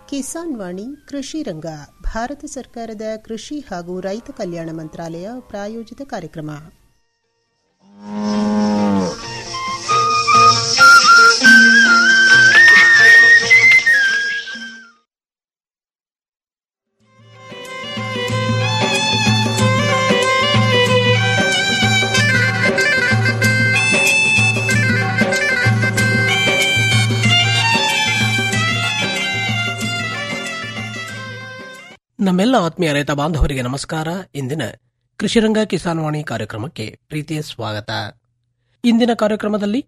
ಕಿಸಾನ್ ವಾಣಿ ಕೃಷಿ ರಂಗ ಭಾರತ ಸರ್ಕಾರದ ಕೃಷಿ ಹಾಗೂ ರೈತ ಕಲ್ಯಾಣ ಮಂತ್ರಾಲಯ ಪ್ರಾಯೋಜಿತ ಕಾರ್ಯಕ್ರಮ ನಮ್ಮೆಲ್ಲ ಆತ್ಮೀಯ ರೈತ ಬಾಂಧವರಿಗೆ ನಮಸ್ಕಾರ ಇಂದಿನ ಕೃಷಿರಂಗ ಕಿಸಾನ್ ವಾಣಿ ಕಾರ್ಯಕ್ರಮಕ್ಕೆ ಪ್ರೀತಿಯ ಸ್ವಾಗತ ಇಂದಿನ ಕಾರ್ಯಕ್ರಮದಲ್ಲಿ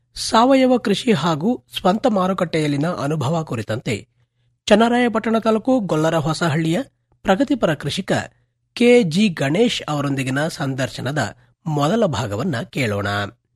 ಸಾವಯವ ಕೃಷಿ ಹಾಗೂ ಸ್ವಂತ ಮಾರುಕಟ್ಟೆಯಲ್ಲಿನ ಅನುಭವ ಕುರಿತಂತೆ ಚನ್ನರಾಯಪಟ್ಟಣ ತಾಲೂಕು ಗೊಲ್ಲರ ಹೊಸಹಳ್ಳಿಯ ಪ್ರಗತಿಪರ ಕೃಷಿಕ ಕೆಜಿ ಗಣೇಶ್ ಅವರೊಂದಿಗಿನ ಸಂದರ್ಶನದ ಮೊದಲ ಭಾಗವನ್ನ ಕೇಳೋಣ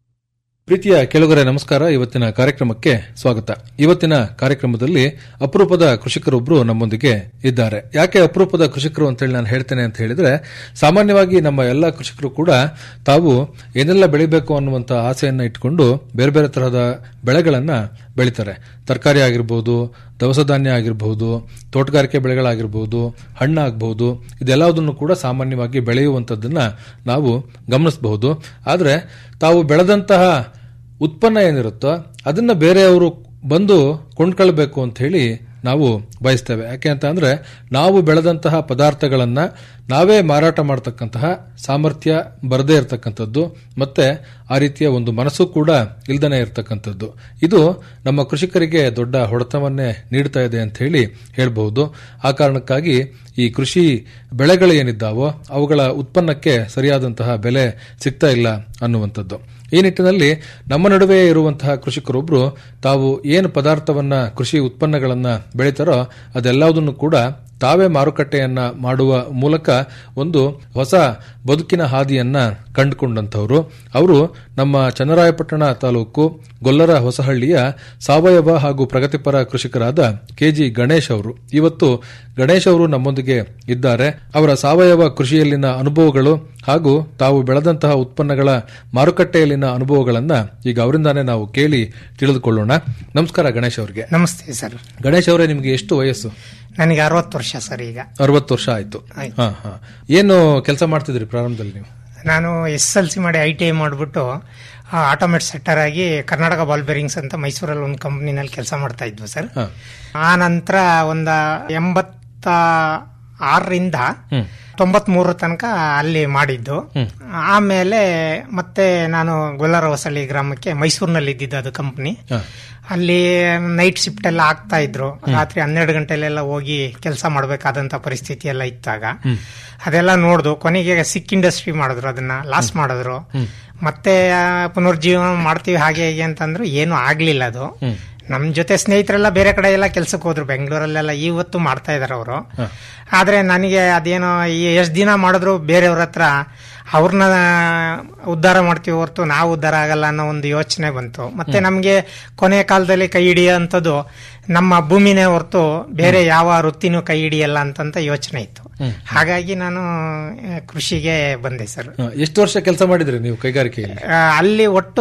ಪ್ರೀತಿಯ ಕೆಳಗರೆ ನಮಸ್ಕಾರ ಇವತ್ತಿನ ಕಾರ್ಯಕ್ರಮಕ್ಕೆ ಸ್ವಾಗತ ಇವತ್ತಿನ ಕಾರ್ಯಕ್ರಮದಲ್ಲಿ ಅಪರೂಪದ ಕೃಷಿಕರೊಬ್ಬರು ನಮ್ಮೊಂದಿಗೆ ಇದ್ದಾರೆ ಯಾಕೆ ಅಪರೂಪದ ಕೃಷಿಕರು ಅಂತೇಳಿ ನಾನು ಹೇಳ್ತೇನೆ ಅಂತ ಹೇಳಿದ್ರೆ ಸಾಮಾನ್ಯವಾಗಿ ನಮ್ಮ ಎಲ್ಲ ಕೃಷಿಕರು ಕೂಡ ತಾವು ಏನೆಲ್ಲ ಬೆಳಿಬೇಕು ಅನ್ನುವಂಥ ಆಸೆಯನ್ನ ಇಟ್ಕೊಂಡು ಬೇರೆ ಬೇರೆ ತರಹದ ಬೆಳೆಗಳನ್ನ ಬೆಳಿತಾರೆ ತರಕಾರಿ ಆಗಿರ್ಬೋದು ದವಸ ಧಾನ್ಯ ಆಗಿರಬಹುದು ತೋಟಗಾರಿಕೆ ಬೆಳೆಗಳಾಗಿರ್ಬೋದು ಹಣ್ಣಾಗಬಹುದು ಇದೆಲ್ಲದನ್ನು ಕೂಡ ಸಾಮಾನ್ಯವಾಗಿ ಬೆಳೆಯುವಂಥದ್ದನ್ನ ನಾವು ಗಮನಿಸಬಹುದು ಆದರೆ ತಾವು ಬೆಳೆದಂತಹ ಉತ್ಪನ್ನ ಏನಿರುತ್ತೋ ಅದನ್ನ ಬೇರೆಯವರು ಬಂದು ಕೊಂಡ್ಕೊಳ್ಬೇಕು ಅಂತ ಹೇಳಿ ನಾವು ಬಯಸ್ತೇವೆ ಯಾಕೆ ಅಂತ ಅಂದ್ರೆ ನಾವು ಬೆಳೆದಂತಹ ಪದಾರ್ಥಗಳನ್ನ ನಾವೇ ಮಾರಾಟ ಮಾಡತಕ್ಕಂತಹ ಸಾಮರ್ಥ್ಯ ಬರದೇ ಇರತಕ್ಕಂಥದ್ದು ಮತ್ತೆ ಆ ರೀತಿಯ ಒಂದು ಮನಸ್ಸು ಕೂಡ ಇಲ್ದನೆ ಇರತಕ್ಕಂಥದ್ದು ಇದು ನಮ್ಮ ಕೃಷಿಕರಿಗೆ ದೊಡ್ಡ ಹೊಡೆತವನ್ನೇ ನೀಡ್ತಾ ಇದೆ ಅಂತ ಹೇಳಿ ಹೇಳಬಹುದು ಆ ಕಾರಣಕ್ಕಾಗಿ ಈ ಕೃಷಿ ಬೆಳೆಗಳು ಏನಿದ್ದಾವೋ ಅವುಗಳ ಉತ್ಪನ್ನಕ್ಕೆ ಸರಿಯಾದಂತಹ ಬೆಲೆ ಸಿಗ್ತಾ ಇಲ್ಲ ಅನ್ನುವಂಥದ್ದು ಈ ನಿಟ್ಟಿನಲ್ಲಿ ನಮ್ಮ ನಡುವೆ ಇರುವಂತಹ ಕೃಷಿಕರೊಬ್ಬರು ತಾವು ಏನು ಪದಾರ್ಥವನ್ನ ಕೃಷಿ ಉತ್ಪನ್ನಗಳನ್ನ ಬೆಳೀತಾರೋ ಅದೆಲ್ಲದನ್ನು ಕೂಡ ತಾವೇ ಮಾರುಕಟ್ಟೆಯನ್ನ ಮಾಡುವ ಮೂಲಕ ಒಂದು ಹೊಸ ಬದುಕಿನ ಹಾದಿಯನ್ನ ಕಂಡುಕೊಂಡಂತವರು ಅವರು ನಮ್ಮ ಚನ್ನರಾಯಪಟ್ಟಣ ತಾಲೂಕು ಗೊಲ್ಲರ ಹೊಸಹಳ್ಳಿಯ ಸಾವಯವ ಹಾಗೂ ಪ್ರಗತಿಪರ ಕೃಷಿಕರಾದ ಕೆಜಿ ಗಣೇಶ್ ಅವರು ಇವತ್ತು ಗಣೇಶ್ ಅವರು ನಮ್ಮೊಂದಿಗೆ ಇದ್ದಾರೆ ಅವರ ಸಾವಯವ ಕೃಷಿಯಲ್ಲಿನ ಅನುಭವಗಳು ಹಾಗೂ ತಾವು ಬೆಳೆದಂತಹ ಉತ್ಪನ್ನಗಳ ಮಾರುಕಟ್ಟೆಯಲ್ಲಿನ ಅನುಭವಗಳನ್ನ ಈಗ ಅವರಿಂದಾನೇ ನಾವು ಕೇಳಿ ತಿಳಿದುಕೊಳ್ಳೋಣ ನಮಸ್ಕಾರ ಗಣೇಶ್ ಅವರಿಗೆ ನಮಸ್ತೆ ಸರ್ ಗಣೇಶ್ ಅವರೇ ನಿಮಗೆ ಎಷ್ಟು ವಯಸ್ಸು ನನಗೆ ಅರವತ್ತು ವರ್ಷ ಸರ್ ಈಗ ಅರವತ್ತು ವರ್ಷ ಆಯ್ತು ಆಯ್ತು. ಹಾ ಹಾ ಏನು ಕೆಲಸ ಮಾಡ್ತಿದ್ರಿ ಪ್ರಾರಂಭದಲ್ಲಿ ನೀವು ನಾನು ಎಸ್ ಎಲ್ ಸಿ ಮಾಡಿ ಐ ಟಿ ಐ ಮಾಡಿಬಿಟ್ಟು ಆಟೋಮೇಟ್ ಸೆಕ್ಟರ್ ಆಗಿ ಕರ್ನಾಟಕ ಬಾಲ್ ಬೇರಿಂಗ್ಸ್ ಅಂತ ಮೈಸೂರಲ್ಲಿ ಒಂದು ಕಂಪ್ನಿನಲ್ಲಿ ಕೆಲಸ ಮಾಡ್ತಾ ಇದ್ವು ಸರ್ ಹಾ. ಆ ನಂತರ ಒಂದ ಎಂಬತ್ತ ಆರರಿಂದ ಹ್ಮ್. ತೊಂಬತ್ ಮೂರ ತನಕ ಅಲ್ಲಿ ಮಾಡಿದ್ದು ಆಮೇಲೆ ಮತ್ತೆ ನಾನು ಗೊಲ್ಲರ ಹೊಸಳ್ಳಿ ಗ್ರಾಮಕ್ಕೆ ಮೈಸೂರಿನಲ್ಲಿ ಇದ್ದಿದ್ದು ಅದು ಕಂಪ್ನಿ ಹಾ. ಅಲ್ಲಿ ನೈಟ್ ಶಿಫ್ಟ್ ಎಲ್ಲ ಆಗ್ತಾ ಇದ್ರು ರಾತ್ರಿ ಹನ್ನೆರಡು ಗಂಟೆಲೆಲ್ಲ ಹೋಗಿ ಕೆಲಸ ಮಾಡಬೇಕಾದಂತ ಪರಿಸ್ಥಿತಿ ಎಲ್ಲ ಇತ್ತಾಗ ಅದೆಲ್ಲ ನೋಡ್ದು ಕೊನೆಗೆ ಸಿಕ್ ಇಂಡಸ್ಟ್ರಿ ಮಾಡಿದ್ರು ಅದನ್ನ ಲಾಸ್ ಮಾಡಿದ್ರು ಮತ್ತೆ ಆ, ಪುನರ್ಜೀವನ ಮಾಡ್ತೀವಿ ಹಾಗೆ ಹೀಗೆ ಅಂತಂದ್ರು ಏನು ಆಗ್ಲಿಲ್ಲ ಅದು ನಮ್ ಜೊತೆ ಸ್ನೇಹಿತರೆಲ್ಲ ಬೇರೆ ಕಡೆ ಎಲ್ಲ ಕೆಲ್ಸಕ್ಕೆ ಹೋದ್ರು ಬೆಂಗಳೂರಲ್ಲೆಲ್ಲ ಇವತ್ತು ಮಾಡ್ತಾ ಇದಾರೆ ಅವರು ಆದ್ರೆ ನನಗೆ ಅದೇನೋ ಎಷ್ಟು ದಿನ ಮಾಡಿದ್ರು ಬೇರೆಯವ್ರ ಹತ್ರ ಅವ್ರನ್ನ ಉದ್ಧಾರ ಮಾಡ್ತೀವಿ ಹೊರತು ನಾವು ಉದ್ಧಾರ ಆಗಲ್ಲ ಅನ್ನೋ ಒಂದು ಯೋಚನೆ ಬಂತು ಮತ್ತೆ ನಮಗೆ ಕೊನೆ ಕಾಲದಲ್ಲಿ ಕೈ ಹಿಡಿಯೋಂಥದ್ದು ನಮ್ಮ ಭೂಮಿನೇ ಹೊರತು ಬೇರೆ ಯಾವ ವೃತ್ತಿನೂ ಕೈ ಹಿಡಿಯಲ್ಲ ಅಂತಂತ ಯೋಚನೆ ಇತ್ತು ಹಾಗಾಗಿ ನಾನು ಆ, ಕೃಷಿಗೆ ಬಂದೆ ಸರ್ ಹಾ, ಎಷ್ಟು ವರ್ಷ ಕೆಲಸ ಮಾಡಿದ್ರಿ ನೀವು ಕೈಗಾರಿಕೆಯಲ್ಲಿ ಆ, ಅಲ್ಲಿ ಒಟ್ಟು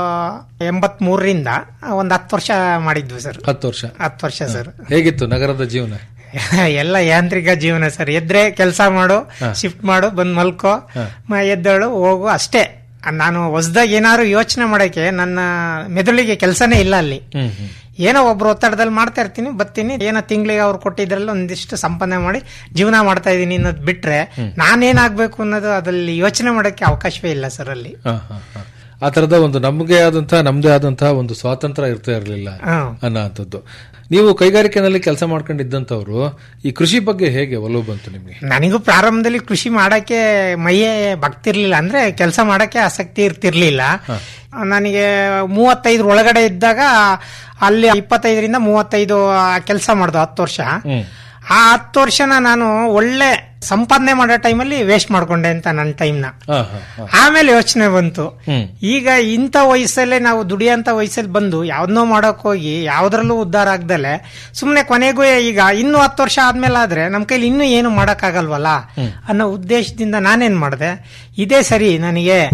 ಎಂಬತ್ ಮೂರರಿಂದ ಒಂದ್ ಹತ್ತು ವರ್ಷ ಮಾಡಿದ್ವಿ ಸರ್ ಹತ್ತು ವರ್ಷ ಹತ್ತು ವರ್ಷ ಸರ್ ಹೇಗಿತ್ತು ನಗರದ ಜೀವನ ಎಲ್ಲ ಯಾಂತ್ರಿಕ ಜೀವನ ಸರ್ ಎದ್ರೆ ಕೆಲಸ ಮಾಡು ಶಿಫ್ಟ್ ಮಾಡು ಬಂದ್ ಮಲ್ಕೋ ಮ- ಎದ್ದೇಳು ಹೋಗು ಅಷ್ಟೇ ನಾನು ಹೊಸದಾಗಿ ಏನಾದ್ರು ಯೋಚನೆ ಮಾಡಕ್ಕೆ ನನ್ನ ಮೆದುಳಿಗೆ ಕೆಲಸನೇ ಇಲ್ಲ ಅಲ್ಲಿ ಹ್ಮ್ ಹ್ಮ್ ಏನೋ ಒಬ್ರು ಒತ್ತಡದಲ್ಲಿ ಮಾಡ್ತಾ ಇರ್ತೀನಿ ಬರ್ತೀನಿ ಏನೋ ತಿಂಗಳಿಗೆ ಅವ್ರು ಕೊಟ್ಟಿದ್ರಲ್ಲಿ ಒಂದಿಷ್ಟು ಸಂಪಾದನೆ ಮಾಡಿ ಜೀವನ ಮಾಡ್ತಾ ಇದೀನಿ ಅನ್ನೋದು ಬಿಟ್ರೆ ನಾನೇನಾಗ್ಬೇಕು ಅನ್ನೋದು ಅದ್ರಲ್ಲಿ ಯೋಚನೆ ಮಾಡಕ್ಕೆ ಅವಕಾಶವೇ ಇಲ್ಲ ಸರ್ ಅಲ್ಲಿ ಹಾ, ಹಾ, ಹಾ. ಆ ತರದ ಒಂದು ನಮ್ಗೆ ಆದಂತಹ ನಮ್ದೇ ಆದಂತಹ ಒಂದು ಸ್ವಾತಂತ್ರ್ಯ ಇರ್ತಾ ಇರಲಿಲ್ಲ ಹ್ಮ್. ಅನ್ನೋಂಥದ್ದು ನೀವು ಕೈಗಾರಿಕೆನಲ್ಲಿ ಕೆಲಸ ಮಾಡ್ಕೊಂಡಿದ್ದಂತವ್ರು ಈ ಕೃಷಿ ಬಗ್ಗೆ ಹೇಗೆ ಒಲವು ಬಂತು ನಿಮ್ಗೆ ನನಗೂ ಪ್ರಾರಂಭದಲ್ಲಿ ಕೃಷಿ ಮಾಡಕ್ಕೆ ಮೈಯೇ ಭಕ್ತಿರ್ಲಿಲ್ಲ ಅಂದ್ರೆ ಕೆಲಸ ಮಾಡಕ್ಕೆ ಆಸಕ್ತಿ ಇರ್ತಿರ್ಲಿಲ್ಲ ನನಗೆ ಮೂವತ್ತೈದು ಒಳಗಡೆ ಇದ್ದಾಗ ಅಲ್ಲಿ ಇಪ್ಪತ್ತೈದರಿಂದ ಮೂವತ್ತೈದು ಕೆಲಸ ಮಾಡ್ದು ಹತ್ತು ವರ್ಷ ಆ ಹತ್ತು ವರ್ಷನ ನಾನು ಒಳ್ಳೆ ಸಂಪಾದನೆ ಮಾಡೋ ಟೈಮಲ್ಲಿ ವೇಸ್ಟ್ ಮಾಡ್ಕೊಂಡೆ ಅಂತ ನನ್ನ ಟೈಮ್ನ ಹಾ, ಹಾ, ಹಾ. ಆಮೇಲೆ ಯೋಚನೆ ಬಂತು ಹ್ಮ್. ಈಗ ಇಂಥ ವಯಸ್ಸಲ್ಲೇ ನಾವು ದುಡಿಯೋಂಥ ವಯಸ್ಸಲ್ಲಿ ಬಂದು ಯಾವ್ದನ್ನೋ ಮಾಡಕ್ ಹೋಗಿ ಯಾವ್ದ್ರಲ್ಲೂ ಉದ್ಧಾರ ಆಗ್ದಲೆ ಸುಮ್ನೆ ಕೊನೆಗೂ ಈಗ ಇನ್ನು ಹತ್ತು ವರ್ಷ ಆದ್ಮೇಲೆ ಆದ್ರೆ ನಮ್ ಕೈಲಿ ಇನ್ನೂ ಏನು ಮಾಡಕ್ ಆಗಲ್ವಲ್ಲ ಅನ್ನೋ ಉದ್ದೇಶದಿಂದ ನಾನೇನ್ ಮಾಡಿದೆ ಇದೇ ಸರಿ ನನಗೆ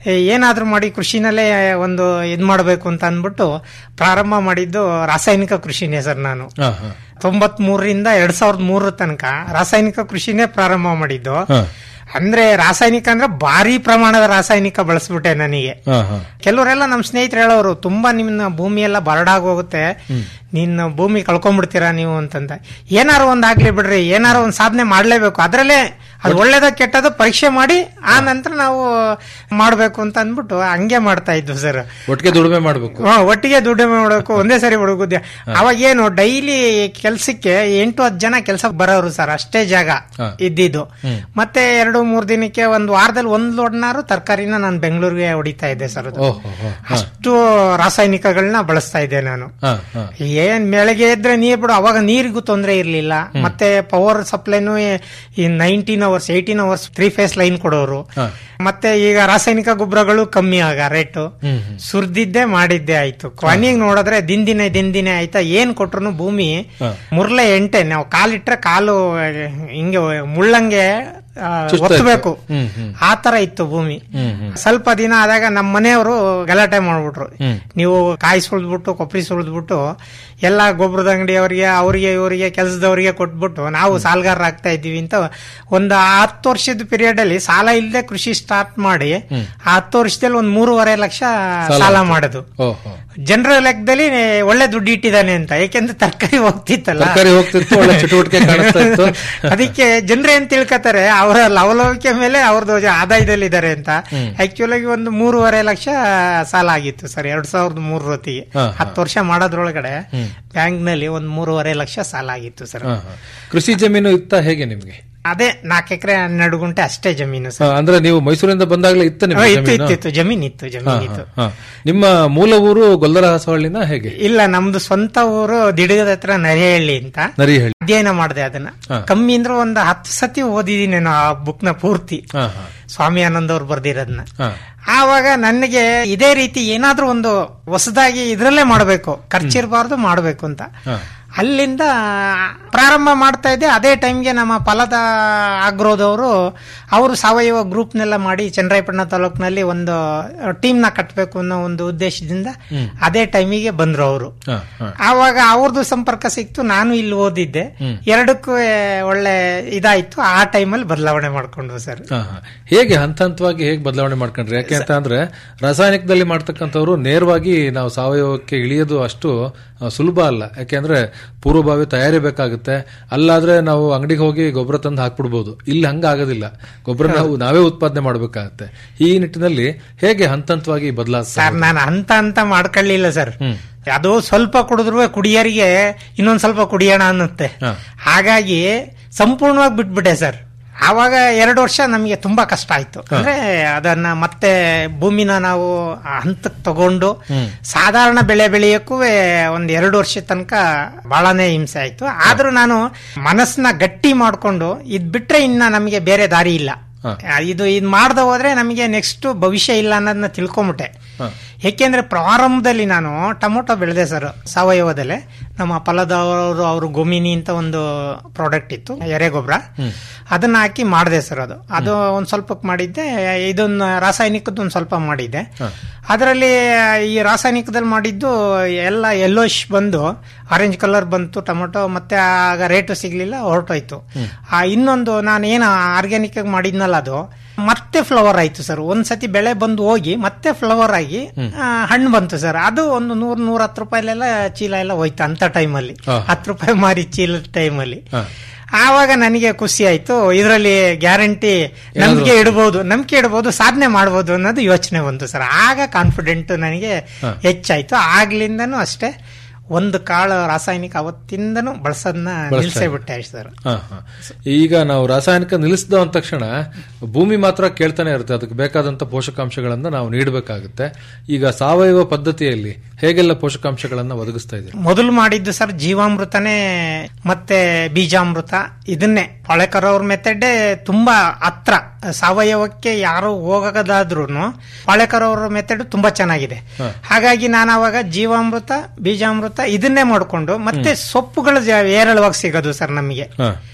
ಏ, ಏನಾದ್ರೂ ಮಾಡಿ ಕೃಷಿನಲ್ಲೇ ಒಂದು ಇದ್ ಮಾಡಬೇಕು ಅಂತ ಅಂದ್ಬಿಟ್ಟು ಪ್ರಾರಂಭ ಮಾಡಿದ್ದು ರಾಸಾಯನಿಕ ಕೃಷಿನೇ ಸರ್ ನಾನು ಹಾ ಹಾ ತೊಂಬತ್ ಮೂರರಿಂದ ಎರಡ್ ಸಾವಿರದ ಮೂರರ ತನಕ ರಾಸಾಯನಿಕ ಕೃಷಿನೇ ಪ್ರಾರಂಭ ಮಾಡಿದ್ದು ಹಾ ಅಂದ್ರೆ ರಾಸಾಯನಿಕ ಅಂದ್ರೆ ಭಾರಿ ಪ್ರಮಾಣದ ರಾಸಾಯನಿಕ ಬಳಸ್ಬಿಟ್ಟೆ ನನಗೆ ಹಾ ಹಾ ಕೆಲವರೆಲ್ಲ ನಮ್ಮ ಸ್ನೇಹಿತರು ಹೇಳೋರು ತುಂಬಾ ನಿಮ್ಮ ಭೂಮಿ ಎಲ್ಲ ಬರಡಾಗ್ ಹೋಗುತ್ತೆ ನಿನ್ನ ಭೂಮಿ ಕಳ್ಕೊಂಡ್ಬಿಡ್ತೀರಾ ನೀವು ಅಂತಂದ ಏನಾರು ಒಂದ್ ಆಗ್ಲಿ ಬಿಡ್ರಿ ಏನಾರು ಒಂದ್ ಸಾಧನೆ ಮಾಡ್ಲೇಬೇಕು ಅದ್ರಲ್ಲೇ ಅದು ಒಳ್ಳೇದ ಕೆಟ್ಟದ ಪರೀಕ್ಷೆ ಮಾಡಿ ಆ ನಂತರ ನಾವು ಮಾಡ್ಬೇಕು ಅಂತ ಅಂದ್ಬಿಟ್ಟು ಹಂಗೆ ಮಾಡ್ತಾ ಇದ್ವು ಸರ್ ಒಟ್ಟಿಗೆ ದುಡಿಮೆ ಮಾಡ್ಬೇಕು ಹಾ, ಒಟ್ಟಿಗೆ ದುಡ್ಡು ಮಾಡಬೇಕು ಒಂದೇ ಸರಿ ಹುಡುಗುದ್ಯ ಅವಾಗ ಏನು ಡೈಲಿ ಕೆಲ್ಸಕ್ಕೆ ಎಂಟು ಹತ್ತು ಜನ ಕೆಲಸ ಬರೋರು ಸರ್ ಅಷ್ಟೇ ಜಾಗ ಹಾ. ಇದ್ದಿದ್ದು ಮತ್ತೆ ಎರಡು ಮೂರ್ ದಿನಕ್ಕೆ ಒಂದು ವಾರದಲ್ಲಿ ಒಂದ್ ಲೋಡ್ನಾರು ತರಕಾರಿನ ನಾನು ಬೆಂಗಳೂರಿಗೆ ಹೊಡಿತಾ ಇದ್ದೆ ಸರ್ ಅದು ಓಹೋ ಹೋ ಅಷ್ಟು ರಾಸಾಯನಿಕಗಳನ್ನ ಬಳಸ್ತಾ ಇದ್ದೆ ನಾನು ಹಾ ಹಾ ಏನ್ ಬೆಳಗ್ಗೆ ಇದ್ರೆ ನೀರ್ ಬಿಡು ಅವಾಗ ನೀರಿಗೂ ತೊಂದರೆ ಇರ್ಲಿಲ್ಲ ಮತ್ತೆ ಪವರ್ ಸಪ್ಲೈನು ಈ nineteen hours eighteen hours three phase line ಕೊಡೋರು ಹಾ. ಮತ್ತೆ ಈಗ ರಾಸಾಯನಿಕ ಗೊಬ್ಬರಗಳು ಕಮ್ಮಿ ಆಗ ರೇಟು ಹ್ಮ್ ಹ್ಮ್ ಸುರ್ದಿದ್ದೆ ಮಾಡಿದ್ದೆ ಆಯ್ತು ಕೊನೆಗೆ ನೋಡಿದ್ರೆ ದಿನ ದಿನ ದಿನ ದಿನ ಆಯ್ತಾ ಏನ್ ಕೊಟ್ರು ಭೂಮಿ ಹಾ. ಮುರ್ಲೆ ಎಂಟೆ ನಾವು ಕಾಲಿಟ್ರೆ ಕಾಲು ಹಿಂಗೆ ಮುಳ್ಳಂಗೆ ಆ, ಚುಚ್ತಾ ಒತ್ತಬೇಕು ಇತ್ತು. ಹ್ಮ್, ಹ್ಮ್. ಆ ತರ ಇತ್ತು ಭೂಮಿ ಹ್ಮ್ ಹ್ಮ್ ಸ್ವಲ್ಪ ದಿನ ಆದಾಗ ನಮ್ಮ ಮನೆಯವರು ಗಲಾಟೆ ಮಾಡ್ಬಿಟ್ರು ಹ್ಮ್. ನೀವು ಕಾಯಿ ಸುಳಿದ್ಬಿಟ್ಟು ಕೊಬ್ಬರಿ ಸುಳಿದ್ಬಿಟ್ಟು ಎಲ್ಲ ಗೊಬ್ಬರದ ಅಂಗಡಿಯವರಿಗೆ ಅವರಿಗೆ ಇವರಿಗೆ ಕೆಲಸದವರಿಗೆ ಕೊಟ್ಬಿಟ್ಟು ನಾವು ಸಾಲಗಾರ ಆಗ್ತಾ ಇದ್ದೀವಿ ಅಂತ ಒಂದು ಹತ್ತು ವರ್ಷದ ಪೀರಿಯಡ್ ಅಲ್ಲಿ ಸಾಲ ಇಲ್ಲದೆ ಕೃಷಿ ಸ್ಟಾರ್ಟ್ ಮಾಡಿ ಆ ಹತ್ತು ವರ್ಷದಲ್ಲಿ ಒಂದ್ ಮೂರುವರೆ ಲಕ್ಷ ಸಾಲ ಮಾಡೋದು ಓಹೋ ಜನರ ಲೆಕ್ಕದಲ್ಲಿ ಒಳ್ಳೆ ದುಡ್ಡು ಇಟ್ಟಿದ್ದಾನೆ ಅಂತ ಯಾಕೆಂದ್ರೆ ತರಕಾರಿ ಹೋಗ್ತಿತ್ತಲ್ಲ ತರಕಾರಿ ಹೋಗ್ತಿತ್ತು ಒಳ್ಳೆ ಚಟುವಟಿಕೆ ಕಾಣಿಸ್ತಾ ಇತ್ತು ಅದಕ್ಕೆ ಜನರು ಏನ್ ತಿಳ್ಕೊತಾರೆ ಅವರ ಲವಲವಿಕೆ ಮೇಲೆ ಅವ್ರದ್ದು ಆದಾಯದಲ್ಲಿ ಇದಾರೆ ಅಂತ ಆಕ್ಚುಲ್ ಆಗಿ ಒಂದು ಮೂರುವರೆ ಲಕ್ಷ ಸಾಲ ಆಗಿತ್ತು ಸರ್ ಎರಡ್ ಸಾವಿರದ ಮೂರ ಹೊತ್ತಿಗೆ ಹಾ, ಹಾ. ಹತ್ತು ವರ್ಷ ಮಾಡೋದ್ರೊಳಗಡೆ ಬ್ಯಾಂಕ್ ನಲ್ಲಿ ಒಂದ್ ಮೂರುವರೆ ಲಕ್ಷ ಸಾಲ ಆಗಿತ್ತು ಸರ್ ಹಾ, ಹಾ. ಕೃಷಿ ಜಮೀನು ಇತ್ತ ಹೇಗೆ ನಿಮ್ಗೆ ಅದೇ ನಾಲ್ಕು ಎಕರೆ ಹನ್ನೆರಡು ಗುಂಟೆ ಅಷ್ಟೇ ಜಮೀನು ಹಾ, ಸರ್ ಅಂದ್ರೆ ನೀವು ಮೈಸೂರಿಂದ ಬಂದಾಗ್ಲೇ ಇತ್ತ ಹಾ, ನಿಮ್ಗೆ ಇತ್ತು ಜಮೀನು? ಇತ್ತು ಇತ್ತು ಜಮೀನ್ ಇತ್ತು ಹಾ, ಜಮೀನ್ ಇತ್ತು ಹಾ, ಹಾ. ನಿಮ್ಮ ಮೂಲ ಊರು ಗೊಲ್ಲರ ಹಾಸವಳ್ಳಿನ ಹೇಗೆ ಇಲ್ಲ ನಮ್ದು ಸ್ವಂತ ಊರು ದಿಡಗದ ಹತ್ರ ನರೇಹಳ್ಳಿ ಅಂತ ನರಿಹಳ್ಳಿ ಅಧ್ಯಯನ ಮಾಡಿದೆ ಅದನ್ನ ಹಾ. ಕಮ್ಮಿ ಅಂದ್ರೆ ಒಂದು ಹತ್ತು ಸತಿ ಓದಿದೀನಿ ನಾನು ಆ ಬುಕ್ ನ ಪೂರ್ತಿ ಹಾ ಹಾ ಸ್ವಾಮಿ ಆನಂದ್ ಅವ್ರು ಬರ್ದಿರೋದನ್ನ ಹಾ ಆವಾಗ ನನಗೆ ಇದೇ ರೀತಿ ಏನಾದ್ರೂ ಒಂದು ಹೊಸದಾಗಿ ಇದ್ರಲ್ಲೇ ಮಾಡಬೇಕು ಖರ್ಚಿರಬಾರ್ದು ಮಾಡಬೇಕು ಅಂತ ಹಾ. ಅಲ್ಲಿಂದ ಪ್ರಾರಂಭ ಮಾಡ್ತಾ ಇದ್ದೆ ಅದೇ ಟೈಮ್ಗೆ ನಮ್ಮ ಫಲದ ಆಗ್ರೋದವರು ಅವರು ಸಾವಯವ ಗ್ರೂಪ್ನೆಲ್ಲ ಮಾಡಿ ಚನ್ನರಾಯಪಟ್ಟಣ ತಾಲೂಕಿನಲ್ಲಿ ಒಂದು ಟೀಮ್ ನ ಕಟ್ಟಬೇಕು ಅನ್ನೋ ಒಂದು ಉದ್ದೇಶದಿಂದ ಅದೇ ಟೈಮಿಗೆ ಬಂದ್ರು ಅವರು ಹಾ ಹಾ ಆವಾಗ ಅವ್ರದ್ದು ಸಂಪರ್ಕ ಸಿಕ್ತು ನಾನು ಇಲ್ಲಿ ಓದಿದ್ದೆ ಎರಡಕ್ಕೂ ಒಳ್ಳೆ ಇದಾಯ್ತು ಆ ಟೈಮಲ್ಲಿ ಬದಲಾವಣೆ ಮಾಡ್ಕೊಂಡು ಸರ್ ಹಾ, ಹಾ. ಹೇಗೆ ಹಂತ ಹಂತವಾಗಿ ಹೇಗೆ ಬದಲಾವಣೆ ಮಾಡ್ಕೊಂಡ್ರಿ ಯಾಕೆ ಅಂತ ಅಂದ್ರೆ ರಾಸಾಯನಿಕದಲ್ಲಿ ಮಾಡ್ತಕ್ಕಂಥವ್ರು ನೇರವಾಗಿ ನಾವು ಸಾವಯವಕ್ಕೆ ಇಳಿಯೋದು ಅಷ್ಟು ಆ, ಸುಲಭ ಅಲ್ಲ ಯಾಕೆಂದ್ರೆ ಪೂರ್ವಭಾವಿ ತಯಾರಿ ಬೇಕಾಗುತ್ತೆ ಅಲ್ಲಾದ್ರೆ ನಾವು ಅಂಗಡಿಗೆ ಹೋಗಿ ಗೊಬ್ಬರ ತಂದು ಹಾಕ್ಬಿಡ್ಬೋದು ಇಲ್ಲಿ ಹಂಗ ಆಗೋದಿಲ್ಲ ಗೊಬ್ಬರ ನಾವು ನಾವೇ ಉತ್ಪಾದನೆ ಮಾಡಬೇಕಾಗತ್ತೆ ಈ ನಿಟ್ಟಿನಲ್ಲಿ ಹೇಗೆ ಹಂತ ಹಂತವಾಗಿ ಬದಲಾಗ್ತದೆ ಸರ್ ನಾನು ಅಂತ ಅಂತ ಮಾಡ್ಕೊಳ್ಳಿಲ್ಲ ಸರ್ ಅದು ಸ್ವಲ್ಪ ಕುಡಿದ್ರು ಕುಡಿಯರಿಗೆ ಇನ್ನೊಂದ್ ಸ್ವಲ್ಪ ಕುಡಿಯೋಣ ಅನ್ನುತ್ತೆ ಹಾ. ಹಾಗಾಗಿ ಸಂಪೂರ್ಣವಾಗಿ ಬಿಟ್ಬಿಟ್ಟೆ ಸರ್ ಆವಾಗ ಎರಡು ವರ್ಷ ನಮಗೆ ತುಂಬಾ ಕಷ್ಟ ಆಯ್ತು ಅಂದ್ರೆ ಅದನ್ನ ಮತ್ತೆ ಭೂಮಿನ ನಾವು ಆ ಹಂತಕ್ಕೆ ತಗೊಂಡು ಸಾಧಾರಣ ಬೆಳೆ ಬೆಳೆಯಕ್ಕೂ ಒಂದ್ ಎರಡು ವರ್ಷ ತನಕ ಬಹಳನೇ ಹಿಂಸೆ ಆಯ್ತು ಆದ್ರೂ ನಾನು ಮನಸ್ಸನ್ನ ಗಟ್ಟಿ ಮಾಡ್ಕೊಂಡು ಇದ್ ಬಿಟ್ರೆ ಇನ್ನ ನಮಗೆ ಬೇರೆ ದಾರಿ ಇಲ್ಲ ಹಾ. ಆ, ಇದು ಇದು ಮಾಡ್ದೆ ಹೋದ್ರೆ ನಮಗೆ ನೆಕ್ಸ್ಟ್ ಭವಿಷ್ಯ ಇಲ್ಲ ಅನ್ನೋದನ್ನ ತಿಳ್ಕೊಂಬಿಟ್ಟೆ ಹಾ. ಏಕೆಂದ್ರೆ ಪ್ರಾರಂಭದಲ್ಲಿ ನಾನು ಟೊಮೊಟೊ ಬೆಳೆದೆ ಸರ್ ಸಾವಯವದಲ್ಲೇ ನಮ್ಮ ಫಲದವರು ಅವರು ಗೊಮಿನಿ ಅಂತ ಒಂದು ಪ್ರಾಡಕ್ಟ್ ಇತ್ತು ಎರೆಗೊಬ್ಬರ ಅದನ್ನ ಹಾಕಿ ಮಾಡಿದೆ ಸರ್ ಅದು ಅದು ಒಂದ್ ಸ್ವಲ್ಪ ಮಾಡಿದ್ದೆ ಇದನ್ನ ರಾಸಾಯನಿಕದ್ದು ಒಂದ್ ಸ್ವಲ್ಪ ಮಾಡಿದ್ದೆ ಅದರಲ್ಲಿ ಈ ರಾಸಾಯನಿಕದಲ್ಲಿ ಮಾಡಿದ್ದು ಎಲ್ಲ ಯೆಲ್ಲೋಶ್ ಬಂದು ಆರೆಂಜ್ ಕಲರ್ ಬಂತು ಟೊಮೊಟೊ ಮತ್ತೆ ಆಗ ರೇಟು ಸಿಗ್ಲಿಲ್ಲ ಹೊರಟೋಯ್ತು ಆ ಇನ್ನೊಂದು ನಾನು ಏನು ಆರ್ಗ್ಯಾನಿಕ್ ಆಗಿ ಮಾಡಿದ್ನಲ್ಲ ಅದು ಮತ್ತೆ ಫ್ಲವರ್ ಆಯ್ತು ಸರ್ ಒಂದ್ಸತಿ ಬೆಳೆ ಬಂದು ಹೋಗಿ ಮತ್ತೆ ಫ್ಲವರ್ ಆಗಿ ಆ, ಹಣ್ಣು ಬಂತು ಸರ್ ಅದು ಒಂದು ನೂರ್ ನೂರ ಹತ್ತು ರೂಪಾಯಿಲೆಲ್ಲ ಚೀಲ ಎಲ್ಲ ಹೋಯ್ತು ಅಂತ ಟೈಮಲ್ಲಿ ಹಾ. ಹತ್ತು ರೂಪಾಯಿ ಮಾರಿ ಚೀಲದ ಟೈಮಲ್ಲಿ ಹಾ. ಆವಾಗ ನನಗೆ ಖುಷಿ ಆಯ್ತು ಇದರಲ್ಲಿ ಗ್ಯಾರಂಟಿ ನಂಬಿಕೆ ಇಡಬಹುದು ನಂಬಿಕೆ ಇಡಬಹುದು ಸಾಧನೆ ಮಾಡಬಹುದು ಅನ್ನೋದು ಯೋಚನೆ ಬಂತು ಸರ್ ಆಗ ಕಾನ್ಫಿಡೆಂಟ್ ನನಗೆ ಹೆಚ್ಚಾಯ್ತು ಆಗ್ಲಿಂದನೂ ಅಷ್ಟೇ ಒಂದು ಕಾಳು ರಾಸಾಯನಿಕ ಅವತ್ತಿಂದನೂ ಬಳಸೋದನ್ನ ನಿಲ್ಸೇ ಬಿಟ್ಟೆ ಸರ್ ಹಾ, ಹಾ. ಈಗ ನಾವು ರಾಸಾಯನಿಕ ನಿಲ್ಲಿಸಿದ ಅಂದ ತಕ್ಷಣ ಭೂಮಿ ಮಾತ್ರ ಕೇಳ್ತಾನೆ ಇರುತ್ತೆ ಅದಕ್ಕೆ ಬೇಕಾದಂತ ಪೋಷಕಾಂಶಗಳನ್ನ ನಾವು ನೀಡಬೇಕಾಗುತ್ತೆ ಈಗ ಸಾವಯವ ಪದ್ಧತಿಯಲ್ಲಿ ಹೇಗೆಲ್ಲ ಪೋಷಕಾಂಶಗಳನ್ನ ಒದಗಿಸ್ತಾ ಇದ್ದೀರಿ ಮೊದಲು ಮಾಡಿದ್ದು ಸರ್ ಜೀವಾಮೃತನೇ ಮತ್ತೆ ಬೀಜಾಮೃತ ಇದನ್ನೇ ಹೊಳೆಕರ್ ಅವ್ರ ಮೆಥಡ್ ತುಂಬಾ ಹತ್ರ ಸಾವಯವಕ್ಕೆ ಯಾರು ಹೋಗದಾದ್ರೂ ಹೊಳೆಕರ್ ಅವ್ರ ಮೆಥಡ್ ತುಂಬಾ ಚೆನ್ನಾಗಿದೆ ಹಾಗಾಗಿ ನಾನು ಅವಾಗ ಜೀವಾಮೃತ ಬೀಜಾಮೃತ ಇದನ್ನೇ ಮಾಡ್ಕೊಂಡು ಮತ್ತೆ ಸೊಪ್ಪುಗಳು ಜ- ಹೇರಳವಾಗಿ ಸಿಗೋದು ಸರ್ ನಮಗೆ ಹಾ.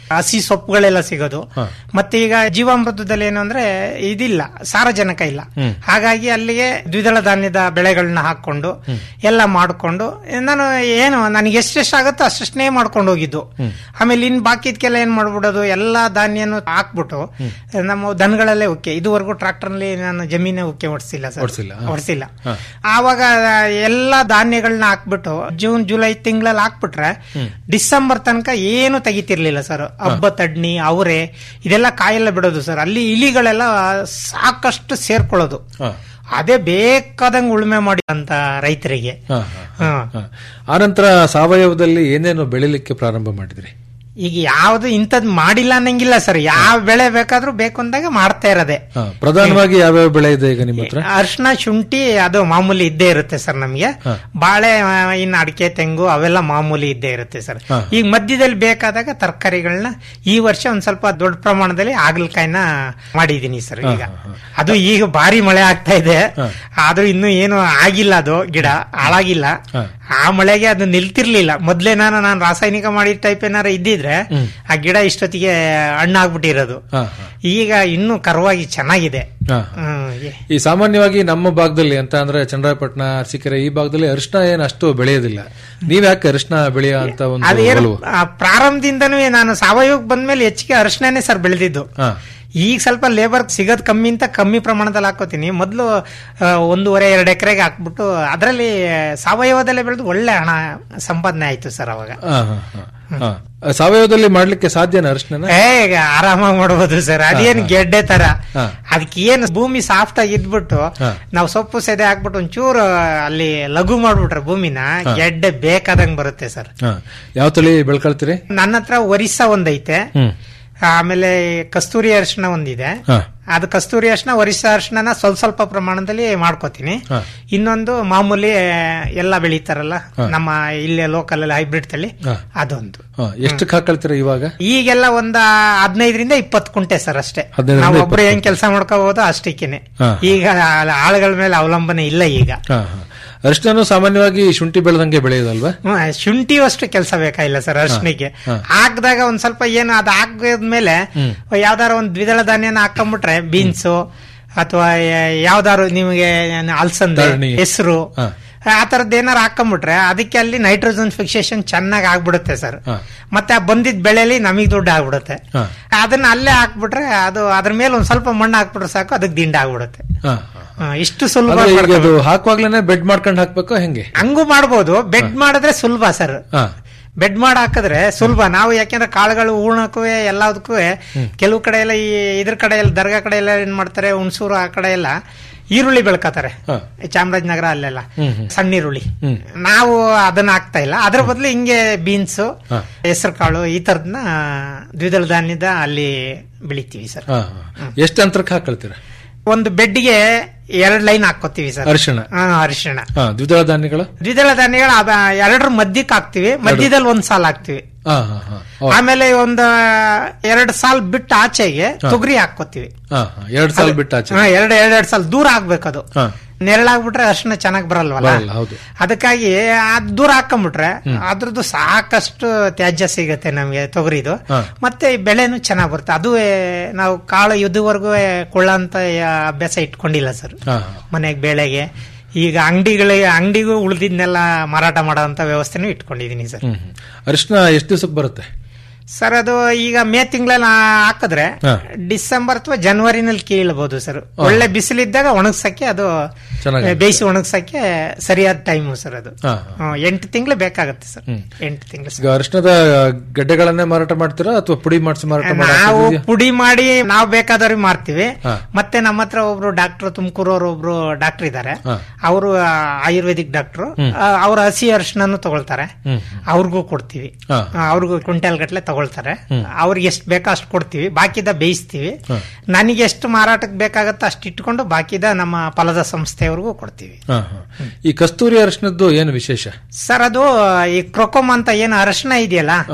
ಹಸಿ ಸೊಪ್ಪುಗಳೆಲ್ಲ ಸಿಗೋದು ಮತ್ತೆ ಈಗ ಜೀವಾಮೃತದಲ್ಲಿ ಏನು ಅಂದ್ರೆ ಇದಿಲ್ಲ ಸಾರಜನಕ ಇಲ್ಲ ಹಾಗಾಗಿ ಅಲ್ಲಿಗೆ ದ್ವಿದಳ ಧಾನ್ಯದ ಬೆಳೆಗಳನ್ನ ಹಾಕೊಂಡು ಎಲ್ಲ ಮಾಡ್ಕೊಂಡು ನಾನು ಏನು ನನಗೆ ಎಷ್ಟೆಷ್ಟು ಆಗುತ್ತೋ ಅಷ್ಟೇ ಮಾಡ್ಕೊಂಡು ಹೋಗಿದ್ದು ಆಮೇಲೆ ಇನ್ ಬಾಕಿದ್ಕೆಲ್ಲ ಏನ್ ಮಾಡ್ಬಿಡೋದು ಎಲ್ಲಾ ಧಾನ್ಯನು ಹಾಕ್ಬಿಟ್ಟು ನಮ್ಮ ದನಗಳಲ್ಲೇ ಉಕ್ಕೆ ಇದುವರೆಗೂ ಟ್ರಾಕ್ಟರ್ ನಲ್ಲಿ ನಾನು ಜಮೀನೇ ಉಕ್ಕೆ ಓಡಿಸಿಲ್ಲ ಸರ್ ಓಡ್ಸಿಲ್ಲ? ಹೊಡ್ಸಿಲ್ಲ ಆವಾಗ ಎಲ್ಲಾ ಧಾನ್ಯಗಳನ್ನ ಹಾಕ್ಬಿಟ್ಟು ಜೂನ್ ಜುಲೈ ತಿಂಗಳಲ್ಲಿ ಹಾಕ್ಬಿಟ್ರೆ ಡಿಸೆಂಬರ್ ತನಕ ಏನು ತೆಗಿತಿರ್ಲಿಲ್ಲ ಸರ್ ಹಬ್ಬ ತಡ್ನಿ ಅವರೆ ಇದೆಲ್ಲ ಕಾಯೆಲ್ಲ ಬಿಡೋದು ಸರ್ ಅಲ್ಲಿ ಇಲಿಗಳೆಲ್ಲ ಸಾಕಷ್ಟು ಸೇರ್ಕೊಳ್ಳೋದು ಹಾ. ಅದೇ ಬೇಕಾದಂಗ್ ಉಳುಮೆ ಮಾಡಿ ಅಂತ ರೈತರಿಗೆ ಹಾ, ಹಾ, ಹಾ. ಹಾ. ಆನಂತರ ಸಾವಯವದಲ್ಲಿ ಏನೇನು ಬೆಳಿಲಿಕ್ಕೆ ಪ್ರಾರಂಭ ಮಾಡಿದ್ರಿ ಈಗ ಯಾವ್ದು ಇಂಥದ್ ಮಾಡಿಲ್ಲ ಅನ್ನಂಗಿಲ್ಲ ಸರ್ ಯಾವ ಬೆಳೆ ಬೇಕಾದ್ರೂ ಬೇಕು ಅಂದಾಗ ಮಾಡ್ತಾ ಇರೋದೆ ಹಾ, ಪ್ರಧಾನವಾಗಿ ಯಾವ್ಯಾವ ಬೆಳೆ ಇದೆ ಈಗ ನಿಮ್ಮ ಹತ್ರ ಅರ್ಶಿನ ಶುಂಠಿ ಅದು ಮಾಮೂಲಿ ಇದ್ದೇ ಇರುತ್ತೆ ಸರ್ ನಮ್ಗೆ ಬಾಳೆ ಆ, ಇನ್ನು ಅಡಿಕೆ ತೆಂಗು ಅವೆಲ್ಲ ಮಾಮೂಲಿ ಇದ್ದೇ ಇರುತ್ತೆ ಸರ್ ಈಗ ಮಧ್ಯದಲ್ಲಿ ಬೇಕಾದಾಗ ತರಕಾರಿಗಳನ್ನ ಈ ವರ್ಷ ಒಂದ್ ಸ್ವಲ್ಪ ದೊಡ್ಡ ಪ್ರಮಾಣದಲ್ಲಿ ಹಾಗಲಕಾಯಿನ ಮಾಡಿದೀನಿ ಸರ್ ಈಗ ಅದು ಈಗ ಭಾರಿ ಮಳೆ ಆಗ್ತಾ ಇದೆ ಆದ್ರೂ ಇನ್ನು ಏನು ಆಗಿಲ್ಲ ಅದು ಗಿಡ ಹಾಳಾಗಿಲ್ಲ ಆ ಮಳೆಗೆ ಅದು ನಿಲ್ತಿರ್ಲಿಲ್ಲ ಮೊದ್ಲೇ ನಾನು ನಾನು ರಾಸಾಯನಿಕ ಮಾಡಿದ ಟೈಪ್ ಏನಾರ ಇದ್ದಿದ್ರೆ ಆ ಗಿಡ ಇಷ್ಟೊತ್ತಿಗೆ ಹಣ್ಣಾಗ್ಬಿಟ್ಟಿರೋದು ಹಾ, ಹಾ. ಈಗ ಇನ್ನೂ ಕರುವಾಗಿ ಚೆನ್ನಾಗಿದೆ ಹಾ. ಹ್ಮ್, ಏ- ಈ ಸಾಮಾನ್ಯವಾಗಿ ನಮ್ಮ ಭಾಗದಲ್ಲಿ ಅಂತ ಅಂದ್ರೆ ಚಂದ್ರಾಯಪಟ್ಟಣ ಅರಸೀಕೆರೆ ಈ ಭಾಗದಲ್ಲಿ ಅರಿಶಿನ ಏನ್ ಅಷ್ಟು ಬೆಳೆಯೋದಿಲ್ಲ ನೀವ್ ಯಾಕೆ ಅರಿಶಿನ ಬೆಳೆಯ ಅಂತ ಒಂದು ಅದೇನು ಒಲವು ಆ, ಪ್ರಾರಂಭದಿಂದನೂ ನಾನು ಸಾವಯವಕ್ಕೆ ಬಂದ್ಮೇಲೆ ಹೆಚ್ಚಿಗೆ ಅರಿಶಿನೇ ಸರ್ ಬೆಳೆದಿದ್ದು ಹಾ. ಈಗ ಸ್ವಲ್ಪ ಲೇಬರ್ ಸಿಗೋದ್ ಕಮ್ಮಿ ಅಂತ ಕಮ್ಮಿ ಪ್ರಮಾಣದಲ್ಲಿ ಹಾಕೋತೀನಿ ಮೊದಲು ಒಂದೂವರೆ ಎರಡು ಎಕರೆಗೆ ಹಾಕ್ಬಿಟ್ಟು ಅದರಲ್ಲಿ ಸಾವಯವದಲ್ಲೇ ಬೆಳೆದು ಒಳ್ಳೆ ಹಣ ಸಂಪಾದನೆ ಆಯ್ತು ಸರ್ ಅವಾಗ ಹಾ, ಹಾ, ಹಾ. ಹಾ. ಸಾವಯವದಲ್ಲಿ ಮಾಡ್ಲಿಕ್ಕೆ ಸಾಧ್ಯನಾ ಅರಿಶಿನ ಏ ಈಗ ಆರಾಮಾಗಿ ಮಾಡ್ಬೋದು ಸರ್ ಅದೇನು ಗೆಡ್ಡೆ ತರ ಹಾ. ಅದಕ್ಕೆ ಏನು ಭೂಮಿ ಸಾಫ್ಟ್ ಆಗಿ ಇದ್ಬಿಟ್ಟು ಹಾ. ನಾವು ಸೊಪ್ಪು ಸೆದೆ ಹಾಕ್ಬಿಟ್ಟು ಒಂಚೂರು ಅಲ್ಲಿ ಲಘು ಮಾಡ್ಬಿಟ್ರೆ ಭೂಮಿನ ಗೆಡ್ಡೆ ಬೇಕಾದಂಗ್ ಬರುತ್ತೆ ಸರ್ ಯಾವ ತಳಿ ಬೆಳ್ಕೊಳ್ತೀರಿ ನನ್ನ ಹತ್ರ ಒರಿಸ್ಸಾ ಒಂದೈತೆ ಹ್ಮ್ ಆಮೇಲೆ ಕಸ್ತೂರಿ ಅರಿಶಿನ ಒಂದಿದೆ ಹಾ. ಅದು ಕಸ್ತೂರಿ ಅರಿಶಿನ ಒರಿಸ್ಸಾ ಅರಿಶಿನ ಸ್ವಲ್ಪ ಸ್ವಲ್ಪ ಪ್ರಮಾಣದಲ್ಲಿ ಮಾಡ್ಕೋತೀನಿ ಹಾ. ಇನ್ನೊಂದು ಮಾಮೂಲಿ ಎಲ್ಲ ಬೆಳೀತಾರಲ್ಲ ನಮ್ಮ ಇಲ್ಲೇ ಲೋಕಲ್ ಅಲ್ಲಿ ಹೈಬ್ರಿಡ್ ತಳಿ ಹಾ. ಅದೊಂದು ಹಾ, ಎಷ್ಟಕ್ಕೆ ಹಾಕೊಳ್ತೀರಾ ಇವಾಗ ಈಗೆಲ್ಲ ಒಂದ ಹದಿನೈದರಿಂದ ಇಪ್ಪತ್ತು ಕುಂಟೆ ಸರ್ ಅಷ್ಟೇ ಹದಿನೈದರಿಂದ ನಾವು ಒಬ್ರು ಇಪ್ಪತ್ತು ಏನ್ ಕೆಲಸ ಮಾಡ್ಕೋಬಹುದು ಅಷ್ಟಕ್ಕೇನೆ ಹಾ. ಈಗ ಆ- ಆಳುಗಳ ಮೇಲೆ ಅವಲಂಬನೆ ಇಲ್ಲ ಈಗ ಹಾ, ಹಾ. ಅರಿಶಿನ ಸಾಮಾನ್ಯವಾಗಿ ಶುಂಠಿ ಬೆಳೆದಂಗೆ ಬೆಳೆಯೋದಲ್ವಾ ಹ್ಮ್, ಶುಂಠಿ ಅಷ್ಟು ಕೆಲಸ ಬೇಕಾಗಿಲ್ಲ ಸರ್ ಅರ್ಶನಿಗೆ ಹಾಕ್ದಾಗ ಒಂದ್ ಸ್ವಲ್ಪ ಏನು ಅದು ಹಾಕಿದ್ಮೇಲೆ ಯಾವ್ದಾರ ಒಂದ್ ದ್ವಿದಳ ಧಾನ್ಯನ ಹಾಕೊಂಡ್ಬಿಟ್ರೆ ಬೀನ್ಸು ಅಥವಾ ಯಾವ್ದಾರು ನಿಮಗೆ ಅಲ್ಸಂದೆ ತರಣಿ. ಹೆಸರು ಹಾ. ಆ ತರದ್ ಏನಾರು ಹಾಕೊಂಡ್ಬಿಟ್ರೆ ಅದಕ್ಕೆ ಅಲ್ಲಿ ನೈಟ್ರೋಜನ್ ಫಿಕ್ಸೇಷನ್ ಚೆನ್ನಾಗಿ ಆಗ್ಬಿಡುತ್ತೆ ಸರ್ ಹಾ. ಮತ್ತೆ ಆ ಬಂದಿದ್ ಬೆಳೆಲಿ ನಮಗ್ ದುಡ್ಡು ಆಗ್ಬಿಡುತ್ತೆ ಹಾ. ಅದನ್ನ ಅಲ್ಲೇ ಹಾಕ್ಬಿಟ್ರೆ ಅದು ಅದ್ರ ಮೇಲೆ ಒಂದ್ ಸ್ವಲ್ಪ ಮಣ್ಣು ಹಾಕ್ಬಿಟ್ರೆ ಸಾಕು ಅದಕ್ಕೆ ದಿಂಡ ಆಗ್ಬಿಡುತ್ತೆ ಹಾ, ಹಾ. ಹಾ, ಇಷ್ಟು ಸುಲಭ ಅಂದ್ರೆ ಈಗ ಮಾಡ್ಕೊಬೋದು. ಅದು ಹಾಕುವಾಗ್ಲೇನೆ ಬೆಡ್ ಮಾಡ್ಕೊಂಡು ಹಾಕ್ಬೇಕು ಹೆಂಗೆ ಹಂಗೂ ಮಾಡ್ಬೋದು ಬೆಡ್ ಮಾಡಿದ್ರೆ ಸುಲಭ ಸರ್ ಹಾ. ಬೆಡ್ ಮಾಡಿ ಹಾಕಿದ್ರೆ ಸುಲಭ ನಾವು ಯಾಕೆಂದ್ರೆ ಕಾಳುಗಳು ಹೂಣಕ್ಕೂ ಎಲ್ಲದಕ್ಕೂ ಕೆಲವು ಕಡೆ ಎಲ್ಲ ಈ ಇದ್ರ ಕಡೆ ಎಲ್ಲ ದರ್ಗಾ ಕಡೆ ಎಲ್ಲ ಏನ್ ಮಾಡ್ತಾರೆ ಹುಣಸೂರು ಆ ಕಡೆ ಎಲ್ಲ ಈರುಳ್ಳಿ ಬೆಳ್ಕತಾರೆ ಹಾ. ಚಾಮರಾಜನಗರ ಅಲ್ಲೆಲ್ಲ ಹ್ಮ್, ಹ್ಮ್. ಸಣ್ಣ ಈರುಳ್ಳಿ ಹ್ಮ್. ನಾವು ಅದನ್ನ ಹಾಕ್ತಾ ಇಲ್ಲ ಅದ್ರ ಬದಲು ಹಿಂಗೆ ಬೀನ್ಸ್ ಹಾ. ಹೆಸರು ಕಾಳು ಈ ತರದ್ನ ದ್ವಿದಳ ಧಾನ್ಯದ ಅಲ್ಲಿ ಬೆಳಿತೀವಿ ಸರ್ ಹಾ, ಹಾ. ಎಷ್ಟು ಅಂತರಕ್ಕೆ ಹಾಕೊಳ್ತೀರಾ ಒಂದು ಬೆಡ್ಗೆ ಎರಡ್ ಲೈನ್ ಹಾಕೋತೀವಿ ಸರ್ ಅರಿಶಿಣ ಹಾ ಅರಿಶಿಣ ಹಾ ದ್ವಿದಳ ಧಾನ್ಯಗಳು ದ್ವಿದಳ ಧಾನ್ಯಗಳು ಅದ ಎರಡರ ಮಧ್ಯಕ್ಕೆ ಹಾಕ್ತಿವಿ ಮಧ್ಯದಲ್ಲಿ ಒಂದ್ ಸಾಲ ಹಾಕ್ತಿವಿ ಹಾ ಹಾ ಹಾ ಓ, ಆಮೇಲೆ ಒಂದ್ ಎರಡ್ ಸಾಲ್ ಬಿಟ್ಟು ಆಚೆಗೆ ತೊಗರಿ ಹಾಕೋತೀವಿ ಹಾ ಹಾ ಎರಡ್ ಸಾಲ ಬಿಟ್ಟು ಆಚೆ ಹಾ, ಎರಡ್ ಎರಡ್ ಎರಡ್ ಸಾಲ್ ದೂರ ಆಗ್ಬೇಕದು ಹಾ ನೆರಳಾಗ್ಬಿಟ್ರೆ ಅರ್ಶಿನ ಚೆನ್ನಾಗ್ ಬರಲ್ವಲ್ಲ ಬರಲ್ಲ, ಹೌದು. ಅದಕ್ಕಾಗಿ ಅದ್ ದೂರ ಹಾಕೊಂಡ್ಬಿಟ್ರೆ ಅದ್ರದ್ದು ಸಾಕಷ್ಟು ತ್ಯಾಜ್ಯ ಸಿಗತ್ತೆ ನಮ್ಗೆ ತೊಗರಿದು ಹಾ. ಮತ್ತೆ ಬೆಳೆನು ಚೆನ್ನಾಗ್ ಬರುತ್ತೆ ಅದುವೇ ನಾವು ಕಾಳು ಇದುವರೆಗೂ ಕೊಳ್ಳಂತ ಅಭ್ಯಾಸ ಇಟ್ಕೊಂಡಿಲ್ಲ ಸರ್ ಹಾ ಹಾ ಮನೆಗೆ ಬೆಳೆಗೆ ಈಗ ಅಂಗಡಿಗಳಿಗೆ ಅಂಗಡಿಗೂ ಉಳಿದಿದ್ನೆಲ್ಲ ಮಾರಾಟ ಮಾಡೋಂತ ವ್ಯವಸ್ಥೆನೂ ಇಟ್ಕೊಂಡಿದೀನಿ ಸರ್ ಹ್ಮ್ ಹ್ಮ್. ಅರಿಶಿನ ಎಷ್ಟು ದಿವಸಕ್ಕೆ ಬರುತ್ತೆ ಸರ್ ಅದು ಈಗ ಮೇ ತಿಂಗಳಲ್ಲಿ ಹಾಕಿದ್ರೆ ಹಾ. ಡಿಸೆಂಬರ್ ಅಥವಾ ಜನವರಿನಲ್ಲಿ ಕೀಳ್ಬಹುದು ಸರ್ ಒಳ್ಳೆ ಬಿಸಿಲಿದ್ದಾಗ ಒಣಗ್ಸಕ್ಕೆ ಅದು ಚೆನ್ನಾಗಿ ಬೇಯಿಸಿ ಒಣಗ್ಸಕ್ಕೆ ಸರಿಯಾದ ಟೈಮು ಸರ್ ಅದು ಹಾ, ಹ್ಮ್, ಎಂಟು ತಿಂಗಳು ಬೇಕಾಗತ್ತೆ ಸರ್ ಹ್ಮ್. ಎಂಟು ತಿಂಗಳು ಈಗ ಅರಿಶಿನದ ಗಡ್ಡೆಗಳನ್ನೇ ಮಾರಾಟ ಮಾಡ್ತೀರಾ ಅಥವಾ ಪುಡಿ ಮಾಡಿಸಿ ಮಾರಾಟ ಮಾಡೋ ನಾವು ಆಗ್ತಿದ್ಯಾ? ಪುಡಿ ಮಾಡಿ ನಾವು ಬೇಕಾದವ್ರಿಗೆ ಮಾರ್ತೀವಿ ಹಾ. ಮತ್ತೆ ನಮ್ಮ ಹತ್ರ ಒಬ್ರು ಡಾಕ್ಟರ್ ತುಮಕೂರವ್ರು ಒಬ್ರು ಡಾಕ್ಟರ್ ಇದ್ದಾರೆ ಹಾ. ಅವರು ಆಯುರ್ವೇದಿಕ್ ಡಾಕ್ಟರ್ ಅವ್ರ ಹಸಿ ಅರಿಶಿನೂ ತಗೊಳ್ತಾರೆ ಹ್ಮ್. ಅವ್ರಿಗೂ ಕೊಡ್ತೀವಿ ಹಾ. ಆ, ಅವ್ರಿಗೂ ಕ್ವಿಂಟಲ್ ಗಟ್ಲೆ ತಗೊಳ್ತಾರೆ ಅವ್ರಿಗೆ ಎಷ್ಟು ಬೇಕೋ ಅಷ್ಟು ಕೊಡ್ತೀವಿ ಬಾಕಿದ ಬೇಯಿಸ್ತೀವಿ ಹಾ. ನನಗೆ ಎಷ್ಟು ಮಾರಾಟಕ್ಕೆ ಬೇಕಾಗತ್ತೋ ಅಷ್ಟು ಇಟ್ಕೊಂಡು ಬಾಕಿದ ನಮ್ಮ ಫಲದ ಸಂಸ್ಥೆಯವ್ರಿಗೂ ಕೊಡ್ತೀವಿ ಹಾ, ಹಾ. ಈ ಕಸ್ತೂರಿ ಅರಿಶಿನದ್ದು ಏನು ವಿಶೇಷ ಸರ್ ಅದು ಈ ಕ್ರೊಕೊಮ್ ಅಂತ ಏನು ಅರಶಿನ ಇದೆಯಲ್ಲ ಹಾ.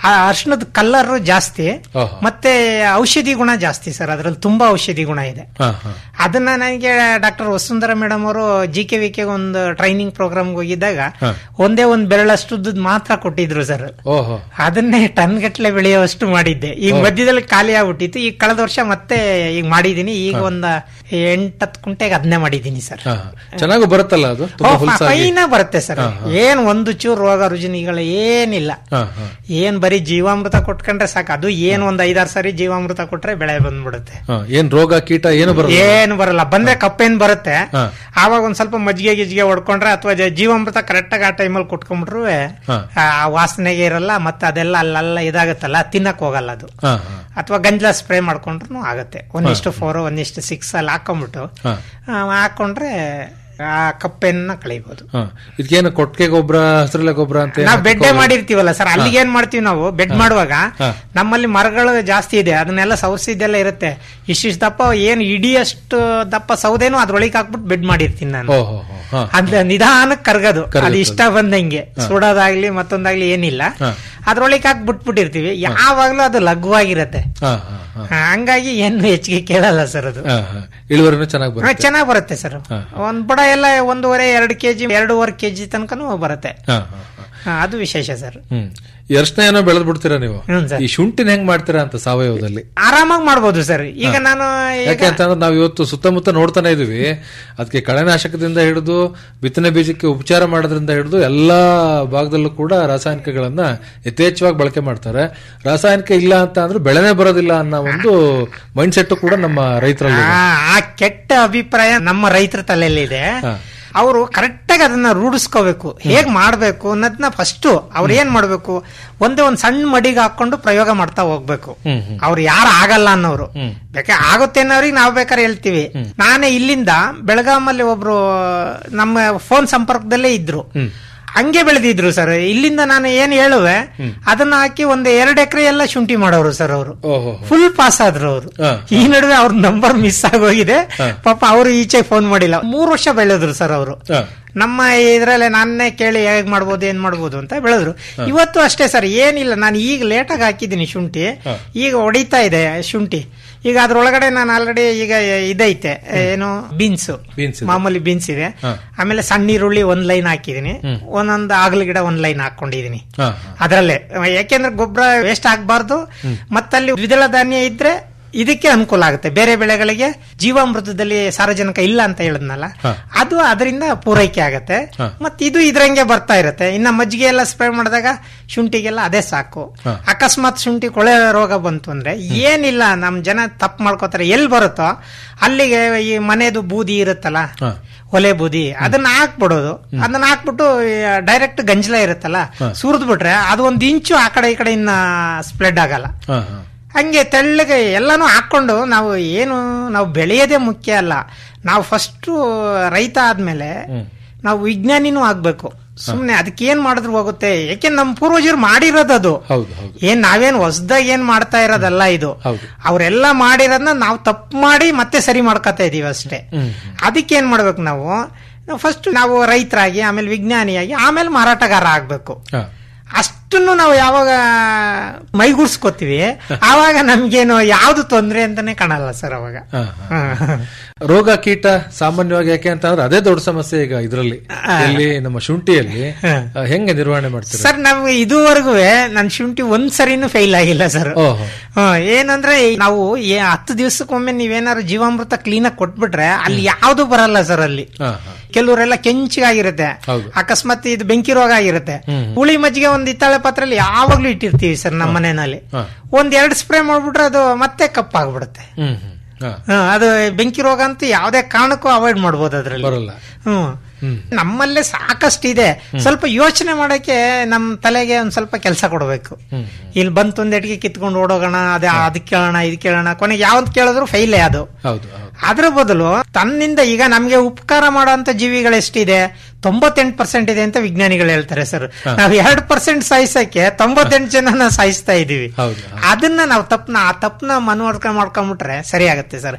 ಆ ಅರ್ಶಿಣದ ಕಲರ್ ಜಾಸ್ತಿ ಓಹೋ. ಮತ್ತೆ ಔಷಧಿ ಗುಣ ಜಾಸ್ತಿ ಸರ್ ಅದ್ರಲ್ಲಿ ತುಂಬಾ ಔಷಧಿ ಗುಣ ಇದೆ ಹಾ ಹಾ ಅದನ್ನ ನನಗೆ ಡಾಕ್ಟರ್ ವಸುಂಧರ ಮೇಡಮ್ ಅವರು ಜಿ ಕೆ ವಿ ಕೆ ಒಂದು ಟ್ರೈನಿಂಗ್ ಪ್ರೋಗ್ರಾಮ್ಗೆ ಹೋಗಿದ್ದಾಗ ಹಾ. ಒಂದೇ ಒಂದ್ ಬೆರಳಷ್ಟುದ್ದು ಮಾತ್ರ ಕೊಟ್ಟಿದ್ರು ಸರ್ ಓಹೋ ಅದನ್ನೇ ಟನ್ ಗಟ್ಲೆ ಬೆಳೆಯುವಷ್ಟು ಮಾಡಿದ್ದೆ ಈಗ ಮಧ್ಯದಲ್ಲಿ ಖಾಲಿ ಆಗ್ಬಿಟ್ಟಿತ್ತು ಈಗ ಕಳೆದ ವರ್ಷ ಮತ್ತೆ ಈಗ ಮಾಡಿದೀನಿ ಈಗ ಒಂದ್ ಎಂಟತ್ತು ಕುಂಟೆಗೆ ಅದನ್ನೇ ಮಾಡಿದೀನಿ ಸರ್ ಹಾ ಹಾ. ಚೆನ್ನಾಗೂ ಬರುತ್ತಲ್ಲ ಅದು ತುಂಬಾ ಹುಲ್ಸಾಗಿ ಫೈನ ಬರುತ್ತೆ ಸರ್ ಏನ್ ಒಂದು ಚೂರು ರೋಗ ರುಜಿನಿಗಳು ಏನಿಲ್ಲ ಹಾ ಹಾ ಏನ್ ಬರೀ ಜೀವಾಮೃತ ಕೊಟ್ಕೊಂಡ್ರೆ ಸಾಕು ಅದು ಏನ್ ಒಂದ್ ಐದಾರು ಸಾರಿ ಜೀವಾಮೃತ ಕೊಟ್ರೆ ಬೆಳೆ ಬಂದ್ಬಿಡುತ್ತೆ ಹಾ ಏನ್ ರೋಗ ಕೀಟ ಏನು ಬರಲ್ಲ ಏನು ಬರಲ್ಲ ಬಂದ್ರೆ ಕಪ್ಪೇನ್ ಬರುತ್ತೆ ಹಾ. ಆವಾಗ ಒಂದ್ ಸ್ವಲ್ಪ ಮಜ್ಜಿಗೆ ಗಿಜ್ಜಿಗೆ ಹೊಡ್ಕೊಂಡ್ರೆ ಅಥವಾ ಜೀವಾಮೃತ ಕರೆಕ್ಟ್ ಆಗಿ ಆ ಟೈಮಲ್ಲಿ ಕೊಟ್ಕೊಂಡ್ಬಿಟ್ರು ಹಾ. ಆ ವಾಸನೆಗೆ ಇರಲ್ಲ ಮತ್ತೆ ಅದೆಲ್ಲ ಅಲ್ಲೆಲ್ಲ ಇದಾಗುತ್ತಲ್ಲ ತಿನ್ನಕ್ ಹೋಗಲ್ಲ ಅದು ಹಾ ಹಾ ಅಥವಾ ಗಂಜಲ ಸ್ಪ್ರೇ ಮಾಡ್ಕೊಂಡ್ರು ಆಗುತ್ತೆ ಒಂದಿಷ್ಟು ಫೋರ್ ಒಂದಿಷ್ಟು ಸಿಕ್ಸ್ ಅಲ್ಲಿ ಹಾಕೊಂಡ್ಬಿಟ್ಟು ಹಾ ಆ, ಹಾಕೊಂಡ್ರೆ ಆ ಕಪ್ಪೆನ್ನ ಕಳಿಬಹುದು ಹಾ ಇದಕ್ಕೇನು ಕೊಟ್ಟಿಗೆ ಗೊಬ್ಬರ ಹಸಿರೆಲೆ ಗೊಬ್ಬರ ಅಂತ ಏನ್ ನಾವು ಬೆಡ್ಡೆ ಹಾಕೋಲ್ಲ? ಮಾಡಿರ್ತೀವಲ್ಲ ಸರ್ ಅಲ್ಲಿಗೆ ಏನ್ ಮಾಡ್ತೀವಿ ನಾವು ಬೆಡ್ ಮಾಡುವಾಗ ಹಾ. ನಮ್ಮಲ್ಲಿ ಮರಗಳು ಜಾಸ್ತಿ ಇದೆ ಅದನ್ನೆಲ್ಲ ಸೌಸಿದ್ದೆಲ್ಲ ಇರುತ್ತೆ ಇಷ್ಟಿಷ್ಟು ದಪ್ಪ ಏನು ಇಡಿಯಷ್ಟು ದಪ್ಪ ಸೌದೆನೂ ಅದ್ರೊಳಗೆ ಹಾಕ್ಬಿಟ್ಟು ಬೆಡ್ ಮಾಡಿರ್ತೀನಿ ನಾನು ಓಹೋ ಹೋ, ಹಾ ಅದ್ ನಿಧಾನಕ್ಕೆ ಕರ್ಗದು ಅದು ಕರ್ಗತ್ತದು. ಇಷ್ಟ ಬಂದಂಗೆ ಸುಡೋದಾಗ್ಲಿ ಮತ್ತೊಂದಾಗ್ಲಿ ಏನಿಲ್ಲ ಹಾ. ಅದ್ರೊಳಗೆ ಹಾಕಿ ಬಿಟ್ಬಿಟ್ಟಿರ್ತೀವಿ ಯಾವಾಗ್ಲೂ ಅದು ಲಘುವಾಗಿರತ್ತೆ ಹಾ ಹಾ ಹಾ ಹಾ, ಹಂಗಾಗಿ ಏನು ಹೆಚ್ಚಿಗೆ ಕೇಳಲ್ಲ ಸರ್ ಅದು ಹಾ ಹಾ ಇಳುವರಿನೂ ಚೆನ್ನಾಗಿ ಬರುತ್ತೆ ಚೆನ್ನಾಗಿ ಬರುತ್ತೆ ಸರ್ ಒಂದ್ ಬುಡ ಎಲ್ಲ ಒಂದೂವರೆ ಎರಡು ಕೆಜಿ ಎರಡೂವರೆ ಕೆಜಿ ತನಕನೂ ಬರುತ್ತೆ ಹಾ ಹಾ ಹಾ ಹಾ, ಅದು ವಿಶೇಷ ಸರ್ ಹ್ಮ್ ಈ ಅರ್ಶನ ಏನೋ ಬೆಳೆದ್ ಬಿಡ್ತೀರಾ ನೀವು ಹ್ಮ್ ಸರ್ ಈ ಶುಂಠಿನ ಹೆಂಗ್ ಮಾಡ್ತೀರಾ ಅಂತ ಸಾವಯವದಲ್ಲಿ ಆರಾಮಾಗಿ ಮಾಡ್ಬೋದು ಸರ್ ಈಗ ನಾನು ಈಗ ಯಾಕೆ ಅಂತಂದ್ರೆ ನಾವು ಇವತ್ತು ಸುತ್ತಮುತ್ತ ನೋಡ್ತಾನೆ ಇದೀವಿ ಅದಕ್ಕೆ ಕಳೆನಾಶಕದಿಂದ ಹಿಡಿದು ಬಿತ್ತನೆ ಬೀಜಕ್ಕೆ ಉಪಚಾರ ಮಾಡೋದ್ರಿಂದ ಹಿಡಿದು ಎಲ್ಲಾ ಭಾಗದಲ್ಲೂ ಕೂಡ ರಾಸಾಯನಿಕಗಳನ್ನ ಯಥೇಚ್ಛವಾಗಿ ಬಳಕೆ ಮಾಡ್ತಾರೆ ರಾಸಾಯನಿಕ ಇಲ್ಲ ಅಂತ ಅಂದ್ರೆ ಬೆಳೆನೇ ಬರೋದಿಲ್ಲ ಅನ್ನೋ ಒಂದು ಮೈಂಡ್ ಸೆಟ್ ಕೂಡ ನಮ್ಮ ರೈತರಲ್ಲಿ ಇದೆ. ಆ ಆ ಕೆಟ್ಟ ಅಭಿಪ್ರಾಯ ನಮ್ಮ ರೈತರ ತಲೆಯಲ್ಲಿದೆ ಹಾ. ಅವರು ಕರೆಕ್ಟ್ ಆಗಿ ಅದನ್ನ ರೂಢಿಸ್ಕೋಬೇಕು ಹೇಗ್ ಮಾಡ್ಬೇಕು ಅನ್ನೋದನ್ನ ಫಸ್ಟ್ ಅವ್ರು ಏನ್ ಮಾಡ್ಬೇಕು ಒಂದೇ ಒಂದ್ ಸಣ್ಣ ಮಡಿಗೆ ಹಾಕೊಂಡು ಪ್ರಯೋಗ ಮಾಡ್ತಾ ಹೋಗ್ಬೇಕು ಹ್ಮ್ ಹ್ಮ್ ಅವ್ರು ಯಾರು ಆಗಲ್ಲ ಅನ್ನೋರು ಹ್ಮ್. ಬೇಕಾ ಆಗುತ್ತೆ ಅನ್ನೋರಿಗೆ ನಾವು ಬೇಕಾದ್ರೆ ಹೇಳ್ತೀವಿ ನಾನೇ ಇಲ್ಲಿಂದ ಬೆಳಗಾಮಲ್ಲಿ ಒಬ್ರು ನಮ್ಮ ಫೋನ್ ಸಂಪರ್ಕದಲ್ಲೇ ಇದ್ರು ಹ್ಮ್ ಹಂಗೆ ಬೆಳೆದಿದ್ರು ಸರ್ ಇಲ್ಲಿಂದ ನಾನು ಏನ್ ಹೇಳುವೆ ಅದನ್ನ ಹಾಕಿ ಒಂದು ಎರಡು ಎಕರೆ ಎಲ್ಲ ಶುಂಠಿ ಮಾಡೋರು ಸರ್ ಅವರು ಓಹೋ ಫುಲ್ ಪಾಸ್ ಆದ್ರು ಅವರು ಹಾ. ಈ ನಡುವೆ ಅವ್ರ ನಂಬರ್ ಮಿಸ್ ಆಗೋಗಿದೆ ಪಾಪ ಅವರು ಈಚೆ ಫೋನ್ ಮಾಡಿಲ್ಲ ಮೂರು ವರ್ಷ ಬೆಳೆದ್ರು ಸರ್ ಅವರು ಹಾ. ನಮ್ಮ ಇದ್ರಲ್ಲೇ ನಾನೇ ಕೇಳಿ ಹೇಗ್ ಮಾಡ್ಬೋದು ಏನ್ ಮಾಡ್ಬೋದು ಅಂತ ಬೆಳೆದ್ರು ಇವತ್ತು ಅಷ್ಟೇ ಸರ್ ಏನಿಲ್ಲ ನಾನು ಈಗ ಲೇಟಾಗಿ ಹಾಕಿದ್ದೀನಿ ಶುಂಠಿ ಈಗ ಹೊಡಿತಾ ಇದೆ ಶುಂಠಿ ಈಗ ಅದ್ರೊಳಗಡೆ ನಾನು ಆಲ್ರೆಡಿ ಈಗ ಇದೈತೆ ಏನು ಬೀನ್ಸ್ Beans ಇದೆ. ಮಾಮೂಲಿ ಬೀನ್ಸ್ ಇದೆ ಹಾ. ಆಮೇಲೆ ಸಣ್ಣ ಈರುಳ್ಳಿ ಒಂದ್ ಲೈನ್ ಹಾಕಿದೀನಿ ಒಂದೊಂದು ಆಗಲ ಗಿಡ ಒಂದ್ ಲೈನ್ ಹಾಕೊಂಡಿದೀನಿ ಹಾ ಹಾ ಅದರಲ್ಲೇ ಯಾಕೆಂದ್ರೆ ಗೊಬ್ಬರ ವೇಸ್ಟ್ ಆಗಬಾರ್ದು ಮತ್ತಲ್ಲಿ ದ್ವಿದಳ ಧಾನ್ಯ ಇದ್ರೆ ಇದಕ್ಕೆ ಅನುಕೂಲ ಆಗುತ್ತೆ ಬೇರೆ ಬೆಳೆಗಳಿಗೆ ಜೀವಾಮೃತದಲ್ಲಿ ಸಾರಜನಕ ಇಲ್ಲ ಅಂತ ಹೇಳಿದ್ನಲ್ಲ ಹಾ. ಅದು ಅದರಿಂದ ಪೂರೈಕೆ ಆಗತ್ತೆ ಹಾ. ಮತ್ತೆ ಇದು ಇದ್ರಂಗೆ ಬರ್ತಾ ಇರುತ್ತೆ ಇನ್ನ ಮಜ್ಜಿಗೆ ಎಲ್ಲ ಸ್ಪ್ರೇ ಮಾಡಿದಾಗ ಶುಂಠಿಗೆಲ್ಲ ಅದೇ ಸಾಕು ಹಾ. ಅಕಸ್ಮಾತ್ ಶುಂಠಿ ಕೊಳೆ ರೋಗ ಬಂತು ಅಂದ್ರೆ ಏನಿಲ್ಲ ನಮ್ ಜನ ತಪ್ಪು ಮಾಡ್ಕೋತಾರೆ ಎಲ್ಲಿ ಬರುತ್ತೋ ಅಲ್ಲಿಗೆ ಈ ಮನೆದು ಬೂದಿ ಇರುತ್ತಲ್ಲ ಹಾ. ಒಲೆ ಬೂದಿ ಅದನ್ನ ಹಾಕ್ಬಿಡೋದು ಅದನ್ನ ಹಾಕ್ಬಿಟ್ಟು ಡೈರೆಕ್ಟ್ ಗಂಜಲ ಇರುತ್ತಲ್ಲ ಸುರಿದ್ ಬಿಟ್ರೆ ಅದು ಒಂದ್ ಇಂಚು ಆ ಕಡೆ ಈ ಕಡೆ ಇನ್ನ ಸ್ಪ್ರೆಡ್ ಆಗಲ್ಲ ಹಾ ಹಾ ಹಂಗೆ ತೆಳ್ಳಗೆ ಎಲ್ಲಾನು ಹಾಕೊಂಡು ನಾವು ಏನು ನಾವು ಬೆಳೆಯೋದೇ ಮುಖ್ಯ ಅಲ್ಲ ನಾವು ಫಸ್ಟ್ ರೈತ ಆದ್ಮೇಲೆ ನಾವು ವಿಜ್ಞಾನಿನೂ ಆಗ್ಬೇಕು ಸುಮ್ನೆ ಅದಕ್ಕೆ ಏನ್ ಮಾಡಿದ್ರು ಹೋಗುತ್ತೆ ಯಾಕೆ ನಮ್ಮ ಪೂರ್ವಜರು ಮಾಡಿರೋದದು ಹೌದು ಹೌದು ಏನ್ ನಾವೇನ್ ಹೊಸದಾಗಿ ಏನ್ ಮಾಡ್ತಾ ಇರೋದಲ್ಲ ಇದು ಹೌದು. ಅವರೆಲ್ಲ ಮಾಡಿರೋದನ್ನ ನಾವು ತಪ್ಪು ಮಾಡಿ ಮತ್ತೆ ಸರಿ ಮಾಡ್ಕೊತಾ ಇದೀವಿ ಅಷ್ಟೇ ಹ್ಮ್. ಅದಕ್ಕೆ ಏನ್ ಮಾಡ್ಬೇಕು ನಾವು ಫಸ್ಟ್ ನಾವು ರೈತರಾಗಿ ಆಮೇಲೆ ವಿಜ್ಞಾನಿಯಾಗಿ ಆಮೇಲೆ ಮಾರಾಟಗಾರ ಆಗ್ಬೇಕು ಹಾ ಅಷ್ಟನ್ನು ನಾವು ಯಾವಾಗ ಮೈಗೂಡ್ಸ್ಕೊತೀವಿ ಆವಾಗ ನಮ್ಗೇನು ಯಾವ್ದು ತೊಂದ್ರೆ ಅಂತಾನೆ ಕಾಣಲ್ಲ ಸರ್ ಅವಾಗ ಹಾ, ಹಾ. ರೋಗ ಕೀಟ ಸಾಮಾನ್ಯವಾಗಿ ಯಾಕೆ ಅಂತಂದ್ರೆ ಅದೇ ದೊಡ್ಡ ಸಮಸ್ಯೆ ಈಗ ಇದರಲ್ಲಿ ಎಲ್ಲಿ ನಮ್ಮ ಶುಂಠಿಯಲ್ಲಿ ಆ, ಹೆಂಗೆ ನಿರ್ವಹಣೆ ಮಾಡ್ತೀರಾ ಸರ್ ನಮ್ಗೆ ಇದುವರೆಗೂ ನನ್ ಶುಂಠಿ ಒಂದ್ ಸರಿನೂ ಫೇಲ್ ಆಗಿಲ್ಲ ಸರ್ ಓಹೋ ಹ್ಮ್, ಏನಂದ್ರೆ ಈ ನಾವು ಏ- ಹತ್ತು ದಿವಸಕ್ಕೊಮ್ಮೆ ನೀವೇನಾದ್ರು ಜೀವಾಮೃತ ಕ್ಲೀನ್ ಆಗಿ ಕೊಟ್ಬಿಟ್ರೆ ಅಲ್ಲಿ ಯಾವ್ದು ಬರಲ್ಲ ಸರ್ ಅಲ್ಲಿ ಹಾ ಹಾ ಕೆಲವರೆಲ್ಲ ಕೆಂಚಿಗಾಗಿರುತ್ತೆ ಹೌದು. ಅಕಸ್ಮಾತ್ ಇದು ಬೆಂಕಿ ರೋಗ ಆಗಿರುತ್ತೆ ಹ್ಮ್. ಹುಳಿ ಮಜ್ಜಿಗೆ ಒಂದ್ ಇತ್ತಾಳೆ ಪಾತ್ರೆಯಲ್ಲಿ ಯಾವಾಗ್ಲೂ ಇಟ್ಟಿರ್ತೀವಿ ಸರ್ ನಮ್ಮ ಮನೆಯಲ್ಲಿ ಹಾ. ಒಂದ್ ಎರಡ್ ಸ್ಪ್ರೇ ಮಾಡ್ಬಿಟ್ರೆ ಅದು ಮತ್ತೆ ಕಪ್ಪಾಗ್ಬಿಡುತ್ತೆ ಹ್ಮ್ ಹ್ಮ್ ಹಾ ಹಾ, ಅದು ಬೆಂಕಿ ರೋಗ ಅಂತೂ ಯಾವ್ದೇ ಕಾರಣಕ್ಕೂ ಅವಾಯ್ಡ್ ಮಾಡ್ಬೋದು ಅದ್ರಲ್ಲಿ ಬರಲ್ಲ ಹ್ಮ್ ಹ್ಮ್ ನಮ್ಮಲ್ಲೇ ಸಾಕಷ್ಟು ಇದೆ ಸ್ವಲ್ಪ ಯೋಚನೆ ಮಾಡಕ್ಕೆ ನಮ್ ತಲೆಗೆ ಒಂದ್ ಸ್ವಲ್ಪ ಕೆಲಸ ಕೊಡಬೇಕು ಹ್ಮ್ ಇಲ್ಲಿ ಬಂತು ಒಂದ್ ಎಟ್ಗೆ ಕಿತ್ಕೊಂಡು ಓಡೋಗೋಣ ಅದೇ ಅದಕ್ಕೆ ಕೇಳೋಣ ಇದಕ್ಕೆ ಕೇಳೋಣ ಕೊನೆಗೆ ಯಾವ್ದು ಕೇಳಿದ್ರು ಫೈಲೇ ಅದು ಹೌದು ಹೌದು ಅದ್ರ ಬದಲು ತನ್ನಿಂದ ಈಗ ನಮ್ಗೆ ಉಪಕಾರ ಮಾಡುವಂತ ಜೀವಿಗಳು ಎಷ್ಟಿದೆ ತೊಂಬತ್ತೆಂಟು ಪರ್ಸೆಂಟ್ ಇದೆ ಅಂತ ವಿಜ್ಞಾನಿಗಳು ಹೇಳ್ತಾರೆ ಸರ್ ನಾವ್ ಎರಡು ಪರ್ಸೆಂಟ್ ಸಾಯಿಸಕ್ಕೆ ತೊಂಬತ್ತೆಂಟು ಜನನ ಸಾಯಿಸ್ತಾ ಇದೀವಿ ಹೌದು ಹೌದು. ಅದನ್ನ ನಾವು ತಪ್ಪನ ಆ ತಪ್ಪನ ಮನವರಿಕೆ ಮಾಡ್ಕೊಂಡ್ಬಿಟ್ರೆ ಸರಿ ಆಗತ್ತೆ ಸರ್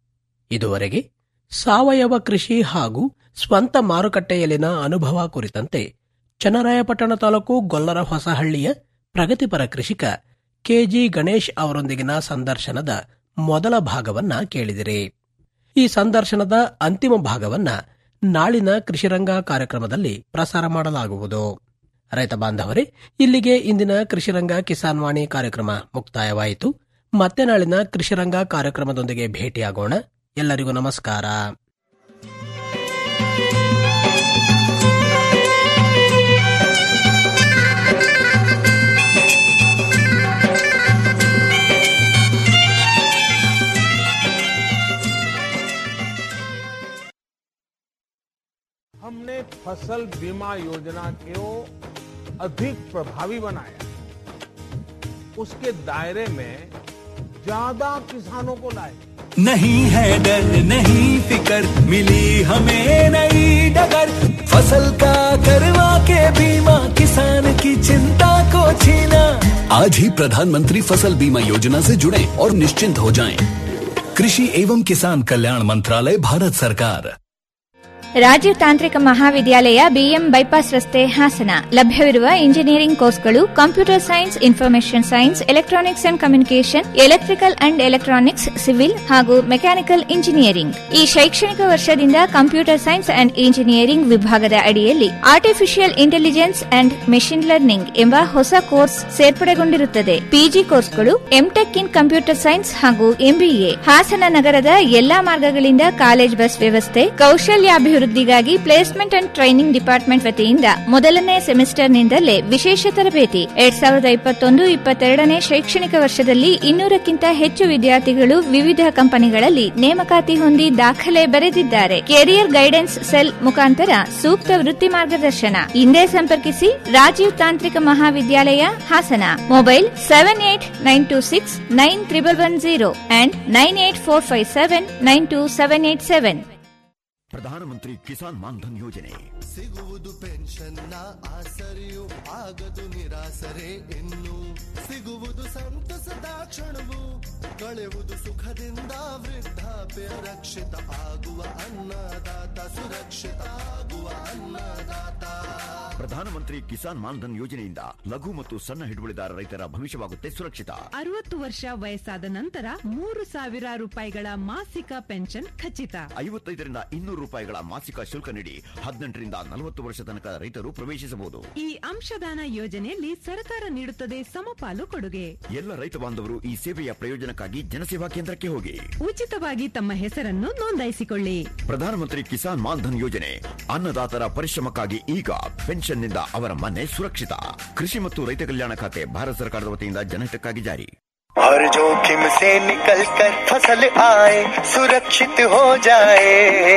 ಇದುವರೆಗೆ ಸಾವಯವ ಕೃಷಿ ಹಾಗೂ ಸ್ವಂತ ಮಾರುಕಟ್ಟೆಯಲ್ಲಿನ ಅನುಭವ ಕುರಿತಂತೆ ಚನ್ನರಾಯಪಟ್ಟಣ ತಾಲೂಕು ಗೊಲ್ಲರ ಹೊಸಹಳ್ಳಿಯ ಪ್ರಗತಿಪರ ಕೃಷಿಕ ಕೆಜಿ ಗಣೇಶ್ ಅವರೊಂದಿಗಿನ ಸಂದರ್ಶನದ ಮೊದಲ ಭಾಗವನ್ನ ಕೇಳಿದಿರಿ ಈ ಸಂದರ್ಶನದ ಅಂತಿಮ ಭಾಗವನ್ನ ನಾಳಿನ ಕೃಷಿರಂಗ ಕಾರ್ಯಕ್ರಮದಲ್ಲಿ ಪ್ರಸಾರ ಮಾಡಲಾಗುವುದು ರೈತ ಬಾಂಧವರೇ ಇಲ್ಲಿಗೆ ಇಂದಿನ ಕೃಷಿರಂಗ ಕಿಸಾನ್ ವಾಣಿ ಕಾರ್ಯಕ್ರಮ ಮುಕ್ತಾಯವಾಯಿತು ಮತ್ತೆ ನಾಳಿನ ಕೃಷಿರಂಗ ಕಾರ್ಯಕ್ರಮದೊಂದಿಗೆ ಭೇಟಿಯಾಗೋಣ ಎಲ್ಲರಿಗೂ ನಮಸ್ಕಾರ हमने फसल बीमा योजना को अधिक प्रभावी बनाया उसके दायरे में ज्यादा किसानों को लाए नहीं है डर नहीं फिकर मिली हमें नई डगर फसल का करवा के बीमा किसान की चिंता को छीना आज ही प्रधानमंत्री फसल बीमा योजना से जुड़ें और निश्चिंत हो जाएं। कृषि एवं किसान कल्याण मंत्रालय भारत सरकार ರಾಜೀವ್ ತಾಂತ್ರಿಕ ಮಹಾವಿದ್ಯಾಲಯ ಬಿಎಂ ಬೈಪಾಸ್ ರಸ್ತೆ ಹಾಸನ ಲಭ್ಯವಿರುವ ಇಂಜಿನಿಯರಿಂಗ್ ಕೋರ್ಸ್ಗಳು computer science information science electronics and communication electrical and electronics civil ಹಾಗೂ ಮೆಕ್ಯಾನಿಕಲ್ ಇಂಜಿನಿಯರಿಂಗ್ ಈ ಶೈಕ್ಷಣಿಕ ವರ್ಷದಿಂದ ಕಂಪ್ಯೂಟರ್ ಸೈನ್ಸ್ ಅಂಡ್ ಇಂಜಿನಿಯರಿಂಗ್ ವಿಭಾಗದ ಅಡಿಯಲ್ಲಿ artificial intelligence and machine learning ಎಂಬ ಹೊಸ ಕೋರ್ಸ್ ಸೇರ್ಪಡೆಗೊಂಡಿರುತ್ತದೆ ಪಿಜಿ ಕೋರ್ಸ್ಗಳು ಎಂಟೆಕ್ ಇನ್ ಕಂಪ್ಯೂಟರ್ ಸೈನ್ಸ್ ಹಾಗೂ ಎಂಬಿಎ ಹಾಸನ ನಗರದ ಎಲ್ಲಾ ಮಾರ್ಗಗಳಿಂದ ಕಾಲೇಜ್ ಬಸ್ ವ್ಯವಸ್ಥೆ ಕೌಶಲ್ಯಾಭಿವೃದ್ಧಿಗಾಗಿ ಪ್ಲೇಸ್ಮೆಂಟ್ ಅಂಡ್ ಟ್ರೈನಿಂಗ್ ಡಿಪಾರ್ಟ್ಮೆಂಟ್ ವತಿಯಿಂದ ಮೊದಲನೇ ಸೆಮಿಸ್ಟರ್ನಿಂದಲೇ ವಿಶೇಷ ತರಬೇತಿ ಎರಡ್ ಸಾವಿರದ ಇಪ್ಪತ್ತೊಂದು ಇಪ್ಪತ್ತೆರಡನೇ ಶೈಕ್ಷಣಿಕ ವರ್ಷದಲ್ಲಿ ಇನ್ನೂರಕ್ಕಿಂತ ಹೆಚ್ಚು ವಿದ್ಯಾರ್ಥಿಗಳು ವಿವಿಧ ಕಂಪನಿಗಳಲ್ಲಿ ನೇಮಕಾತಿ ಹೊಂದಿ ದಾಖಲೆ ಬರೆದಿದ್ದಾರೆ ಕೆರಿಯರ್ ಗೈಡೆನ್ಸ್ ಸೆಲ್ ಮುಖಾಂತರ ಸೂಕ್ತ ವೃತ್ತಿ ಮಾರ್ಗದರ್ಶನ ಹಿಂದೆ ಸಂಪರ್ಕಿಸಿ ರಾಜೀವ್ ತಾಂತ್ರಿಕ ಮಹಾವಿದ್ಯಾಲಯ Hassan mobile seven eight nine two six nine triple one zero and nine eight four five seven nine two seven eight seven Pradhan Mantri Kisan Maandhan ಯೋಜನೆ ಸಿಗುವುದು ಪೆನ್ಷನ್ನ ಆಸರೆಯು ಆಗದು ನಿರಾಸರೆ ಇನ್ನು ಸಿಗುವುದು ಸಂತಸದ ಕ್ಷಣವು ಕಳೆವುದು ಸುಖದಿಂದ ವೃದ್ಧಾಪ್ಯ ರಕ್ಷಿತ ಆಗುವ ಅನ್ನದಾತ ಸುರಕ್ಷಿತ ಆಗುವ ಅನ್ನದಾತ ಪ್ರಧಾನಮಂತ್ರಿ ಕಿಸಾನ್ ಮಾನ್ಧನ್ ಯೋಜನೆಯಿಂದ ಲಘು ಮತ್ತು ಸಣ್ಣ ಹಿಡುವಳಿದಾರ ರೈತರ ಭವಿಷ್ಯವಾಗುತ್ತೆ ಸುರಕ್ಷಿತ ಅರವತ್ತು ವರ್ಷ ವಯಸ್ಸಾದ ನಂತರ ಮೂರು ಸಾವಿರ ರೂಪಾಯಿಗಳ ಮಾಸಿಕ ಪೆನ್ಷನ್ ಖಚಿತ ಐವತ್ತೈದರಿಂದ ಇನ್ನೂರು ರೂಪಾಯಿಗಳ ಮಾಸಿಕ ಶುಲ್ಕ ನೀಡಿ ಹದಿನೆಂಟರಿಂದ ನಲವತ್ತು ವರ್ಷ ತನಕ ರೈತರು ಪ್ರವೇಶಿಸಬಹುದು ಈ ಅಂಶದಾನ ಯೋಜನೆಯಲ್ಲಿ ಸರ್ಕಾರ ನೀಡುತ್ತದೆ ಸಮಪಾಲು ಕೊಡುಗೆ ಎಲ್ಲ ರೈತ ಬಾಂಧವರು ಈ ಸೇವೆಯ ಪ್ರಯೋಜನಕ್ಕಾಗಿ ಜನಸೇವಾ ಕೇಂದ್ರಕ್ಕೆ ಹೋಗಿ ಉಚಿತವಾಗಿ ತಮ್ಮ ಹೆಸರನ್ನು ನೋಂದಾಯಿಸಿಕೊಳ್ಳಿ ಪ್ರಧಾನಮಂತ್ರಿ ಕಿಸಾನ್ ಮಾನ್ಧನ್ ಯೋಜನೆ ಅನ್ನದಾತರ ಪರಿಶ್ರಮಕ್ಕಾಗಿ ಈಗ ಪೆನ್ಷನ್ನಿಂದ ಅವರ ಮನೆ ಸುರಕ್ಷಿತ ಕೃಷಿ ಮತ್ತು ರೈತ ಕಲ್ಯಾಣ ಖಾತೆ ಭಾರತ ಸರ್ಕಾರದ ವತಿಯಿಂದ ಜನಹಿತಕ್ಕಾಗಿ ಜಾರಿ हर जोखिम से निकल कर फसल आए सुरक्षित हो जाए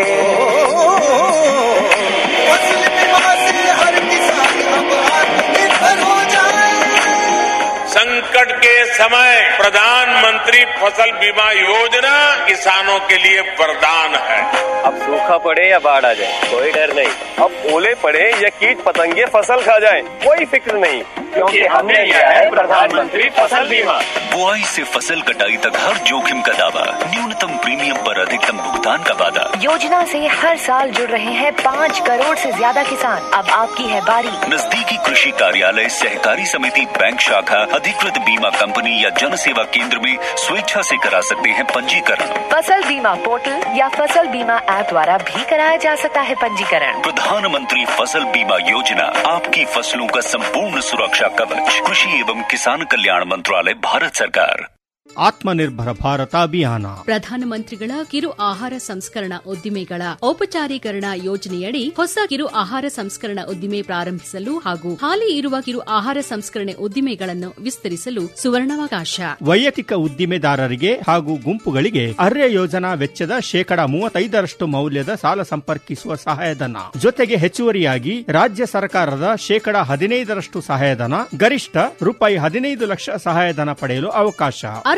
फसल बीमा से हर किसान अब आत्मनिर्भर हो जाए संकट के समय प्रधानमंत्री फसल बीमा योजना किसानों के लिए वरदान है अब सूखा पड़े या बाढ़ आ जाए कोई डर नहीं अब ओले पड़े या कीट पतंगे फसल खा जाए कोई फिक्र नहीं क्योंकि हमने लिया है प्रधानमंत्री फसल बीमा बुआई से फसल कटाई तक हर जोखिम का दावा न्यूनतम प्रीमियम पर अधिकतम भुगतान का वादा योजना से हर साल जुड़ रहे हैं पाँच करोड़ से ज्यादा किसान अब आपकी है बारी नजदीकी कृषि कार्यालय सहकारी समिति बैंक शाखा अधिकृत बीमा कंपनी या जन सेवा केंद्र में स्वेच्छा से करा सकते हैं पंजीकरण फसल बीमा पोर्टल या फसल बीमा ऐप द्वारा भी कराया जा सकता है पंजीकरण प्रधानमंत्री फसल बीमा योजना आपकी फसलों का संपूर्ण सुरक्षा कवच कृषि एवं किसान कल्याण मंत्रालय भारत सरकार ಆತ್ಮನಿರ್ಭರ ಭಾರತ ಅಭಿಯಾನ ಪ್ರಧಾನಮಂತ್ರಿಗಳ ಕಿರು ಆಹಾರ ಸಂಸ್ಕರಣಾ ಉದ್ದಿಮೆಗಳ ಔಪಚಾರೀಕರಣ ಯೋಜನೆಯಡಿ ಹೊಸ ಕಿರು ಆಹಾರ ಸಂಸ್ಕರಣಾ ಉದ್ದಿಮೆ ಪ್ರಾರಂಭಿಸಲು ಹಾಗೂ ಹಾಲಿ ಇರುವ ಕಿರು ಆಹಾರ ಸಂಸ್ಕರಣೆ ಉದ್ದಿಮೆಗಳನ್ನು ವಿಸ್ತರಿಸಲು ಸುವರ್ಣಾವಕಾಶ ವೈಯಕ್ತಿಕ ಉದ್ದಿಮೆದಾರರಿಗೆ ಹಾಗೂ ಗುಂಪುಗಳಿಗೆ ಅರ್ಯ ಯೋಜನಾ ವೆಚ್ಚದ ಶೇಕಡಾ ಮೂವತ್ತೈದರಷ್ಟು ಮೌಲ್ಯದ ಸಾಲ ಸಂಪರ್ಕಿಸುವ ಸಹಾಯಧನ ಜೊತೆಗೆ ಹೆಚ್ಚುವರಿಯಾಗಿ ರಾಜ್ಯ ಸರ್ಕಾರದ ಶೇಕಡಾ ಹದಿನೈದರಷ್ಟು ಸಹಾಯಧನ ಗರಿಷ್ಠ ರೂಪಾಯಿ ಹದಿನೈದು ಲಕ್ಷ ಸಹಾಯಧನ ಪಡೆಯಲು ಅವಕಾಶ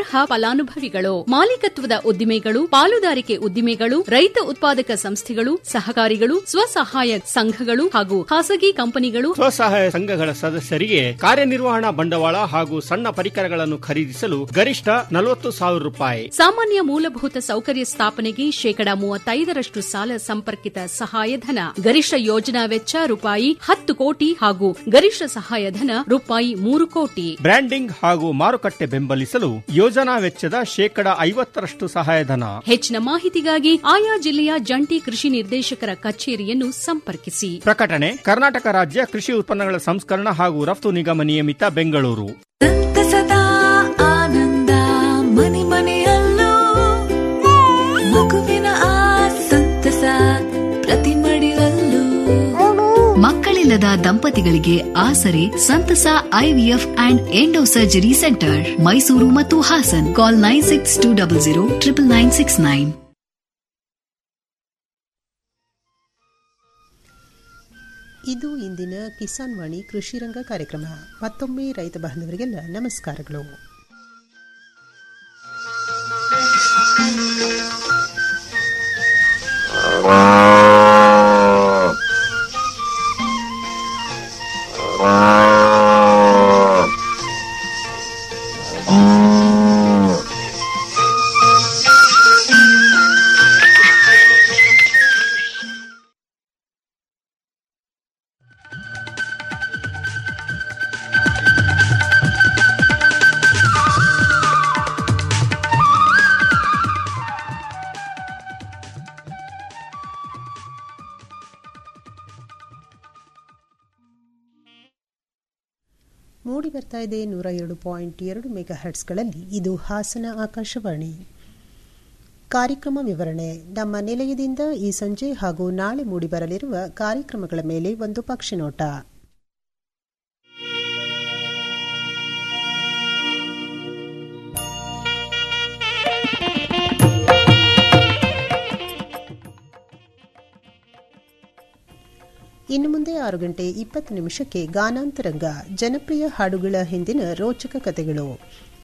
ಅರ್ಹ ಫಲಾನುಭವಿಗಳು ಮಾಲೀಕತ್ವದ ಉದ್ದಿಮೆಗಳು ಪಾಲುದಾರಿಕೆ ಉದ್ದಿಮೆಗಳು ರೈತ ಉತ್ಪಾದಕ ಸಂಸ್ಥೆಗಳು ಸಹಕಾರಿಗಳು ಸ್ವಸಹಾಯ ಸಂಘಗಳು ಹಾಗೂ ಖಾಸಗಿ ಕಂಪನಿಗಳು ಸ್ವಸಹಾಯ ಸಂಘಗಳ ಸದಸ್ಯರಿಗೆ ಕಾರ್ಯನಿರ್ವಹಣಾ ಬಂಡವಾಳ ಹಾಗೂ ಸಣ್ಣ ಪರಿಕರಗಳನ್ನು ಖರೀದಿಸಲು ಗರಿಷ್ಠ ನಲವತ್ತು ಸಾವಿರ ರೂಪಾಯಿ ಸಾಮಾನ್ಯ ಮೂಲಭೂತ ಸೌಕರ್ಯ ಸ್ಥಾಪನೆಗೆ ಶೇಕಡಾ ಮೂವತ್ತೈದರಷ್ಟು ಸಾಲ ಸಂಪರ್ಕಿತ ಸಹಾಯಧನ ಗರಿಷ್ಠ ಯೋಜನಾ ವೆಚ್ಚ ರೂಪಾಯಿ ಹತ್ತು ಕೋಟಿ ಹಾಗೂ ಗರಿಷ್ಠ ಸಹಾಯಧನ ರೂಪಾಯಿ ಮೂರು ಕೋಟಿ ಬ್ರ್ಯಾಂಡಿಂಗ್ ಹಾಗೂ ಮಾರುಕಟ್ಟೆ ಬೆಂಬಲಿಸಲು ಯೋಜನಾ ವೆಚ್ಚದ ಶೇಕಡಾ ಐವತ್ತರಷ್ಟು ಸಹಾಯಧನ ಹೆಚ್ಚಿನ ಮಾಹಿತಿಗಾಗಿ ಆಯಾ ಜಿಲ್ಲೆಯ ಜಂಟಿ ಕೃಷಿ ನಿರ್ದೇಶಕರ ಕಚೇರಿಯನ್ನು ಸಂಪರ್ಕಿಸಿ ಪ್ರಕಟಣೆ ಕರ್ನಾಟಕ ರಾಜ್ಯ ಕೃಷಿ ಉತ್ಪನ್ನಗಳ ಸಂಸ್ಕರಣ ಹಾಗೂ ರಫ್ತು ನಿಗಮ ನಿಯಮಿತ ಬೆಂಗಳೂರು ಸಂತಸದ ಆನಂದ ಮನೆ ಮನೆಯಲ್ಲೂ ಮಗುವಿನ ಆ ಸಂತಸ ಪ್ರತಿ ಮಡಿಲಲ್ಲೂ ಮಕ್ಕಳಿಲ್ಲದ ದಂಪತಿಗಳಿಗೆ ಆಸರೆ ಸಂತಸ IVF and endo surgery centre Mysuru ಮತ್ತು Hassan call nine six two double zero triple nine six nine ಇದು ಇಂದಿನ ಕಿಸಾನ್ ವಾಣಿ ಕೃಷಿ ರಂಗ ಕಾರ್ಯಕ್ರಮ ಮತ್ತೊಮ್ಮೆ ರೈತ ಬಾಂಧವರಿಗೆಲ್ಲ ನಮಸ್ಕಾರಗಳು ಮೂಡಿ ಬರ್ತಾ ಇದೆ ನೂರ ಎರಡು ಪಾಯಿಂಟ್ ಎರಡು ಮೆಗಾ ಹರ್ಟ್ಸ್ಗಳಲ್ಲಿ ಇದು ಹಾಸನ ಆಕಾಶವಾಣಿ ಕಾರ್ಯಕ್ರಮ ವಿವರಣೆ ನಮ್ಮ ನಿಲಯದಿಂದ ಈ ಸಂಜೆ ಹಾಗೂ ನಾಳೆ ಮೂಡಿಬರಲಿರುವ ಕಾರ್ಯಕ್ರಮಗಳ ಮೇಲೆ ಒಂದು ಪಕ್ಷಿನೋಟ ಇನ್ನು ಮುಂದೆ ಆರು ಗಂಟೆ ಇಪ್ಪತ್ತು ನಿಮಿಷಕ್ಕೆ ಗಾನಾಂತರಂಗ ಜನಪ್ರಿಯ ಹಾಡುಗಳ ಹಿಂದಿನ ರೋಚಕ ಕಥೆಗಳು